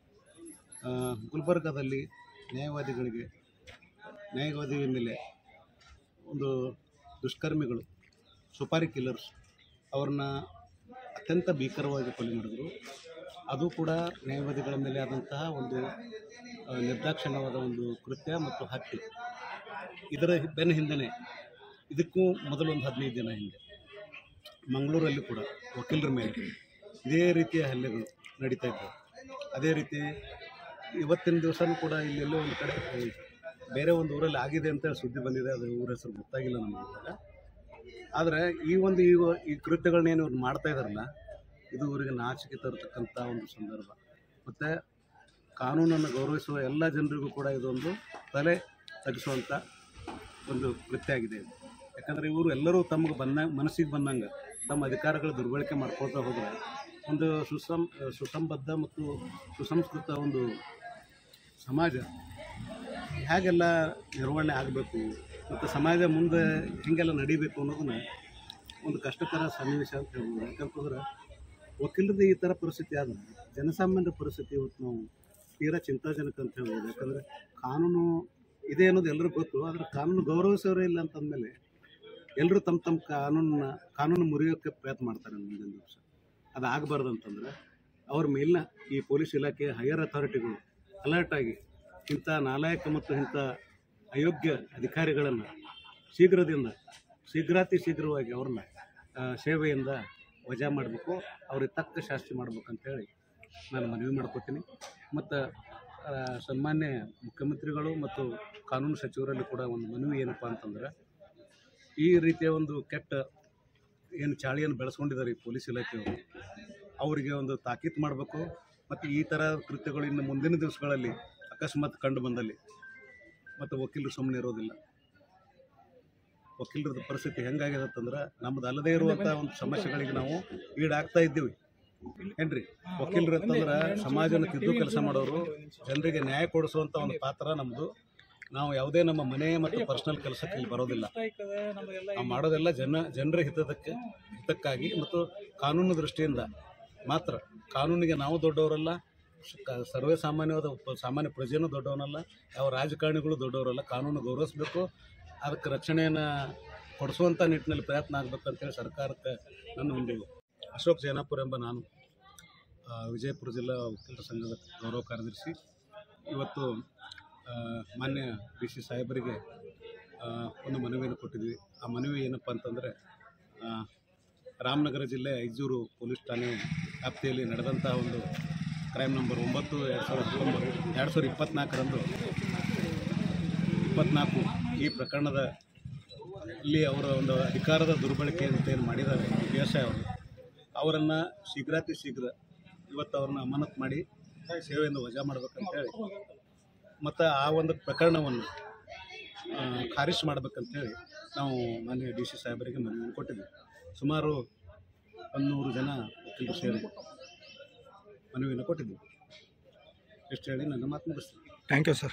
ಆ, ಗುಲ್ಬರ್ಗಾದಲ್ಲಿ ನ್ಯಾಯವಾದಿಗಳಿಗೆ ನ್ಯಾಯವಾದಿ ಮೇಲೆ ಒಂದು ದುಷ್ಕರ್ಮಿಗಳು ಸುಪಾರಿ ಕಿಲ್ಲರ್ಸ್ ಅವ್ರನ್ನ ಅತ್ಯಂತ ಭೀಕರವಾಗಿ ಕೊಲೆ ಮಾಡಿದರು ಅದು ಕೂಡ ನ್ಯಾಯವಾದಿಗಳ ಮೇಲೆ ಆದಂತಹ ಒಂದು ಆ, ನಿರ್ದಾಕ್ಷಿಣ್ಯವಾದ ಒಂದು ಕೃತ್ಯ ಮತ್ತು ಹತ್ಯೆ ಇದರ ಬೆನ್ನ ಹಿಂದೆನೇ ಇದಕ್ಕೂ ಮೊದಲು ಒಂದು ಹದಿನೈದು ದಿನ ಹಿಂದೆ ಮಂಗಳೂರಲ್ಲಿ ಕೂಡ ವಕೀಲರ ಮೇಲೆ ಇದೇ ರೀತಿಯ ಹಲ್ಲೆಗಳು ನಡೀತಾ ಇದ್ದವು ಅದೇ ರೀತಿ ಇವತ್ತಿನ ದಿವಸನೂ ಕೂಡ ಇಲ್ಲೆಲ್ಲೋ ಒಂದು ಕಡೆ ಈ ಬೇರೆ ಒಂದು ಊರಲ್ಲಿ ಆಗಿದೆ ಅಂತ ಸುದ್ದಿ ಬಂದಿದೆ ಅದು ಊರ ಹೆಸರು ಗೊತ್ತಾಗಿಲ್ಲ ನಮಗೆ ಇವಾಗ ಆದರೆ ಈ ಒಂದು ಈ ಈ ಕೃತ್ಯಗಳನ್ನೇನು ಇವ್ರು ಮಾಡ್ತಾ ಇದಾರಲ್ಲ ಇದು ಇವರಿಗೆ ನಾಚಿಕೆ ತರತಕ್ಕಂಥ ಒಂದು ಸಂದರ್ಭ ಮತ್ತು ಕಾನೂನನ್ನು ಗೌರವಿಸುವ ಎಲ್ಲ ಜನರಿಗೂ ಕೂಡ ಇದೊಂದು ತಲೆ ತಗ್ಗಿಸುವಂಥ ಒಂದು ಕೃತ್ಯ ಆಗಿದೆ ಇದು ಯಾಕಂದರೆ ಇವರು ಎಲ್ಲರೂ ತಮಗೆ ಬಂದ ಮನಸ್ಸಿಗೆ ಬಂದಂಗೆ ತಮ್ಮ ಅಧಿಕಾರಗಳ ದುರ್ಬಳಕೆ ಮಾಡ್ಕೊಳ್ತಾ ಹೋದರೆ ಒಂದು ಸುಸಂ ಸುಸಂಬದ್ಧ ಮತ್ತು ಸುಸಂಸ್ಕೃತ ಒಂದು ಸಮಾಜ ಹೇಗೆಲ್ಲ ನಿರ್ವಹಣೆ ಆಗಬೇಕು ಮತ್ತು ಸಮಾಜ ಮುಂದೆ ಹಿಂಗೆಲ್ಲ ನಡಿಬೇಕು ಅನ್ನೋದನ್ನ ಒಂದು ಕಷ್ಟಕರ ಸನ್ನಿವೇಶ ಅಂತ ಹೇಳ್ಬೋದು ಯಾಕಂತಂದ್ರೆ ವಕೀಲರದ್ದು ಈ ಥರ ಪರಿಸ್ಥಿತಿ ಆದ್ರೆ ಜನಸಾಮಾನ್ಯರ ಪರಿಸ್ಥಿತಿ ಇವತ್ತು ನಾವು ತೀರಾ ಚಿಂತಾಜನಕ ಅಂತ ಹೇಳ್ಬೋದು ಯಾಕಂದರೆ ಕಾನೂನು ಇದೆ ಅನ್ನೋದು ಎಲ್ಲರಿಗೂ ಗೊತ್ತು ಆದರೆ ಕಾನೂನು ಗೌರವಿಸೋರೇ ಇಲ್ಲ ಅಂತಂದಮೇಲೆ ಎಲ್ಲರೂ ತಮ್ಮ ತಮ್ಮ ಕಾನೂನನ್ನ ಕಾನೂನು ಮುರಿಯೋಕ್ಕೆ ಪ್ರಯತ್ನ ಮಾಡ್ತಾರೆ ಮುಂದಿನ ದಿವಸ ಅದು ಆಗಬಾರ್ದು ಅಂತಂದ್ರೆ ಅವ್ರ ಮೇಲಿನ ಈ ಪೊಲೀಸ್ ಇಲಾಖೆ ಹೈಯರ್ ಅಥಾರಿಟಿಗಳು ಅಲರ್ಟ್ ಆಗಿ ಇಂಥ ನಾಲಾಯಕ ಮತ್ತು ಇಂಥ ಅಯೋಗ್ಯ ಅಧಿಕಾರಿಗಳನ್ನು ಶೀಘ್ರದಿಂದ ಶೀಘ್ರಾತಿ ಶೀಘ್ರವಾಗಿ ಅವ್ರನ್ನ ಆ, ಸೇವೆಯಿಂದ ವಜಾ ಮಾಡಬೇಕು ಅವ್ರಿಗೆ ತಕ್ಕ ಶಾಸ್ತಿ ಮಾಡ್ಬೇಕಂತೇಳಿ ನಾನು ಮನವಿ ಮಾಡ್ಕೋತೀನಿ ಮತ್ತು ಸನ್ಮಾನ್ಯ ಮುಖ್ಯಮಂತ್ರಿಗಳು ಮತ್ತು ಕಾನೂನು ಸಚಿವರಲ್ಲಿ ಕೂಡ ಒಂದು ಮನವಿ ಏನಪ್ಪ ಅಂತಂದ್ರೆ ಈ ರೀತಿಯ ಒಂದು ಕೆಟ್ಟ ಏನು ಚಾಳಿಯನ್ನು ಬೆಳೆಸ್ಕೊಂಡಿದ್ದಾರೆ ಈ ಪೊಲೀಸ್ ಇಲಾಖೆಯವರು ಅವರಿಗೆ ಒಂದು ತಾಕೀತು ಮಾಡಬೇಕು ಮತ್ತು ಈ ಥರ ಕೃತ್ಯಗಳು ಇನ್ನು ಮುಂದಿನ ದಿವಸಗಳಲ್ಲಿ ಅಕಸ್ಮಾತ್ ಕಂಡು ಬಂದಲ್ಲಿ ಮತ್ತು ವಕೀಲರು ಸುಮ್ಮನೆ ಇರೋದಿಲ್ಲ ವಕೀಲರದ ಪರಿಸ್ಥಿತಿ ಹೆಂಗಾಗಿದೆ ಅಂತಂದ್ರೆ ನಮ್ದು ಅಲ್ಲದೇ ಇರುವಂಥ ಒಂದು ಸಮಸ್ಯೆಗಳಿಗೆ ನಾವು ಈಡಾಗ್ತಾ ಇದ್ದೀವಿ ಏನ್ರಿ ವಕೀಲರು ಅಂತಂದ್ರೆ ಸಮಾಜನ ತಿದ್ದು ಕೆಲಸ ಮಾಡೋರು ಜನರಿಗೆ ನ್ಯಾಯ ಕೊಡಿಸುವಂಥ ಒಂದು ಪಾತ್ರ ನಮ್ಮದು ನಾವು ಯಾವುದೇ ನಮ್ಮ ಮನೆ ಮತ್ತು ಪರ್ಸನಲ್ ಕೆಲಸಕ್ಕೆ ಇಲ್ಲಿ ಬರೋದಿಲ್ಲ ನಾವು ಮಾಡೋದೆಲ್ಲ ಜನ ಜನರ ಹಿತದಕ್ಕೆ ಹಿತಕ್ಕಾಗಿ ಮತ್ತು ಕಾನೂನು ದೃಷ್ಟಿಯಿಂದ ಮಾತ್ರ ಕಾನೂನಿಗೆ ನಾವು ದೊಡ್ಡವರಲ್ಲ ಕ- ಸರ್ವೇ ಸಾಮಾನ್ಯವಾದ ಒಬ್ಬ ಸಾಮಾನ್ಯ ಪ್ರಜೆನೂ ದೊಡ್ಡವನಲ್ಲ ಯಾವ ರಾಜಕಾರಣಿಗಳು ದೊಡ್ಡವರಲ್ಲ ಕಾನೂನು ಗೌರವಿಸಬೇಕು ಅದಕ್ಕೆ ರಕ್ಷಣೆಯನ್ನು ಕೊಡಿಸುವಂಥ ನಿಟ್ಟಿನಲ್ಲಿ ಪ್ರಯತ್ನ ಆಗಬೇಕಂತೇಳಿ ಸರ್ಕಾರಕ್ಕೆ ನನ್ನ ಒಂದು ಅಶೋಕ್ ಜೈನಾಪುರ ಎಂಬ ನಾನು ಆ, ವಿಜಯಪುರ ಜಿಲ್ಲಾ ವಕೀಲರ ಸಂಘದ ಗೌರವ ಕಾರ್ಯದರ್ಶಿ ಇವತ್ತು ಆ, ಮಾನ್ಯ ಡಿ ಸಿ ಸಾಹೇಬರಿಗೆ ಆ, ಒಂದು ಮನವಿಯನ್ನು ಕೊಟ್ಟಿದ್ವಿ ಆ ಮನವಿ ಏನಪ್ಪ ಅಂತಂದರೆ ರಾಮನಗರ ಜಿಲ್ಲೆ ಐಜೂರು ಪೊಲೀಸ್ ಠಾಣೆ ವ್ಯಾಪ್ತಿಯಲ್ಲಿ ನಡೆದಂಥ ಒಂದು ಕ್ರೈಮ್ ನಂಬರ್ ಒಂಬತ್ತು ಎರಡು ಸಾವಿರದ ಹತ್ತೊಂಬತ್ತು ಎರಡು ಸಾವಿರದ ಇಪ್ಪತ್ತ್ನಾಲ್ಕರಂದು ಇಪ್ಪತ್ನಾಲ್ಕು ಈ ಪ್ರಕರಣದ ಇಲ್ಲಿ ಅವರ ಒಂದು ಅಧಿಕಾರದ ದುರ್ಬಳಕೆ ಅಂತ ಏನು ಮಾಡಿದ್ದಾರೆ ಪಿ ಎಸ್ ಐ ಅವರು ಅವರನ್ನು ಶೀಘ್ರಾತಿ ಶೀಘ್ರ ಇವತ್ತು ಅವ್ರನ್ನ ಅಮಾನತ್ ಮಾಡಿ ಸೇವೆಯಿಂದ ವಜಾ ಮಾಡ್ಬೇಕಂತೇಳಿ ಮತ್ತು ಆ ಒಂದು ಪ್ರಕರಣವನ್ನು ಆ, ಖಾರಿಜ್ ಮಾಡ್ಬೇಕಂತೇಳಿ ನಾವು ಮಾನ್ಯ ಡಿ ಸಿ ಸಾಹೇಬರಿಗೆ ಮನವಿಯನ್ನು ಕೊಟ್ಟಿದ್ವಿ ಸುಮಾರು ಒಂದು ನೂರು ಜನ ವಕೀಲರು ಸೇರಿ ಮನವಿಯನ್ನು ಕೊಟ್ಟಿದ್ವಿ ಇಷ್ಟು ಹೇಳಿ ನನ್ನ ಮಾತು ಮುಗಿಸ್ತೀನಿ ಥ್ಯಾಂಕ್ ಯು ಸರ್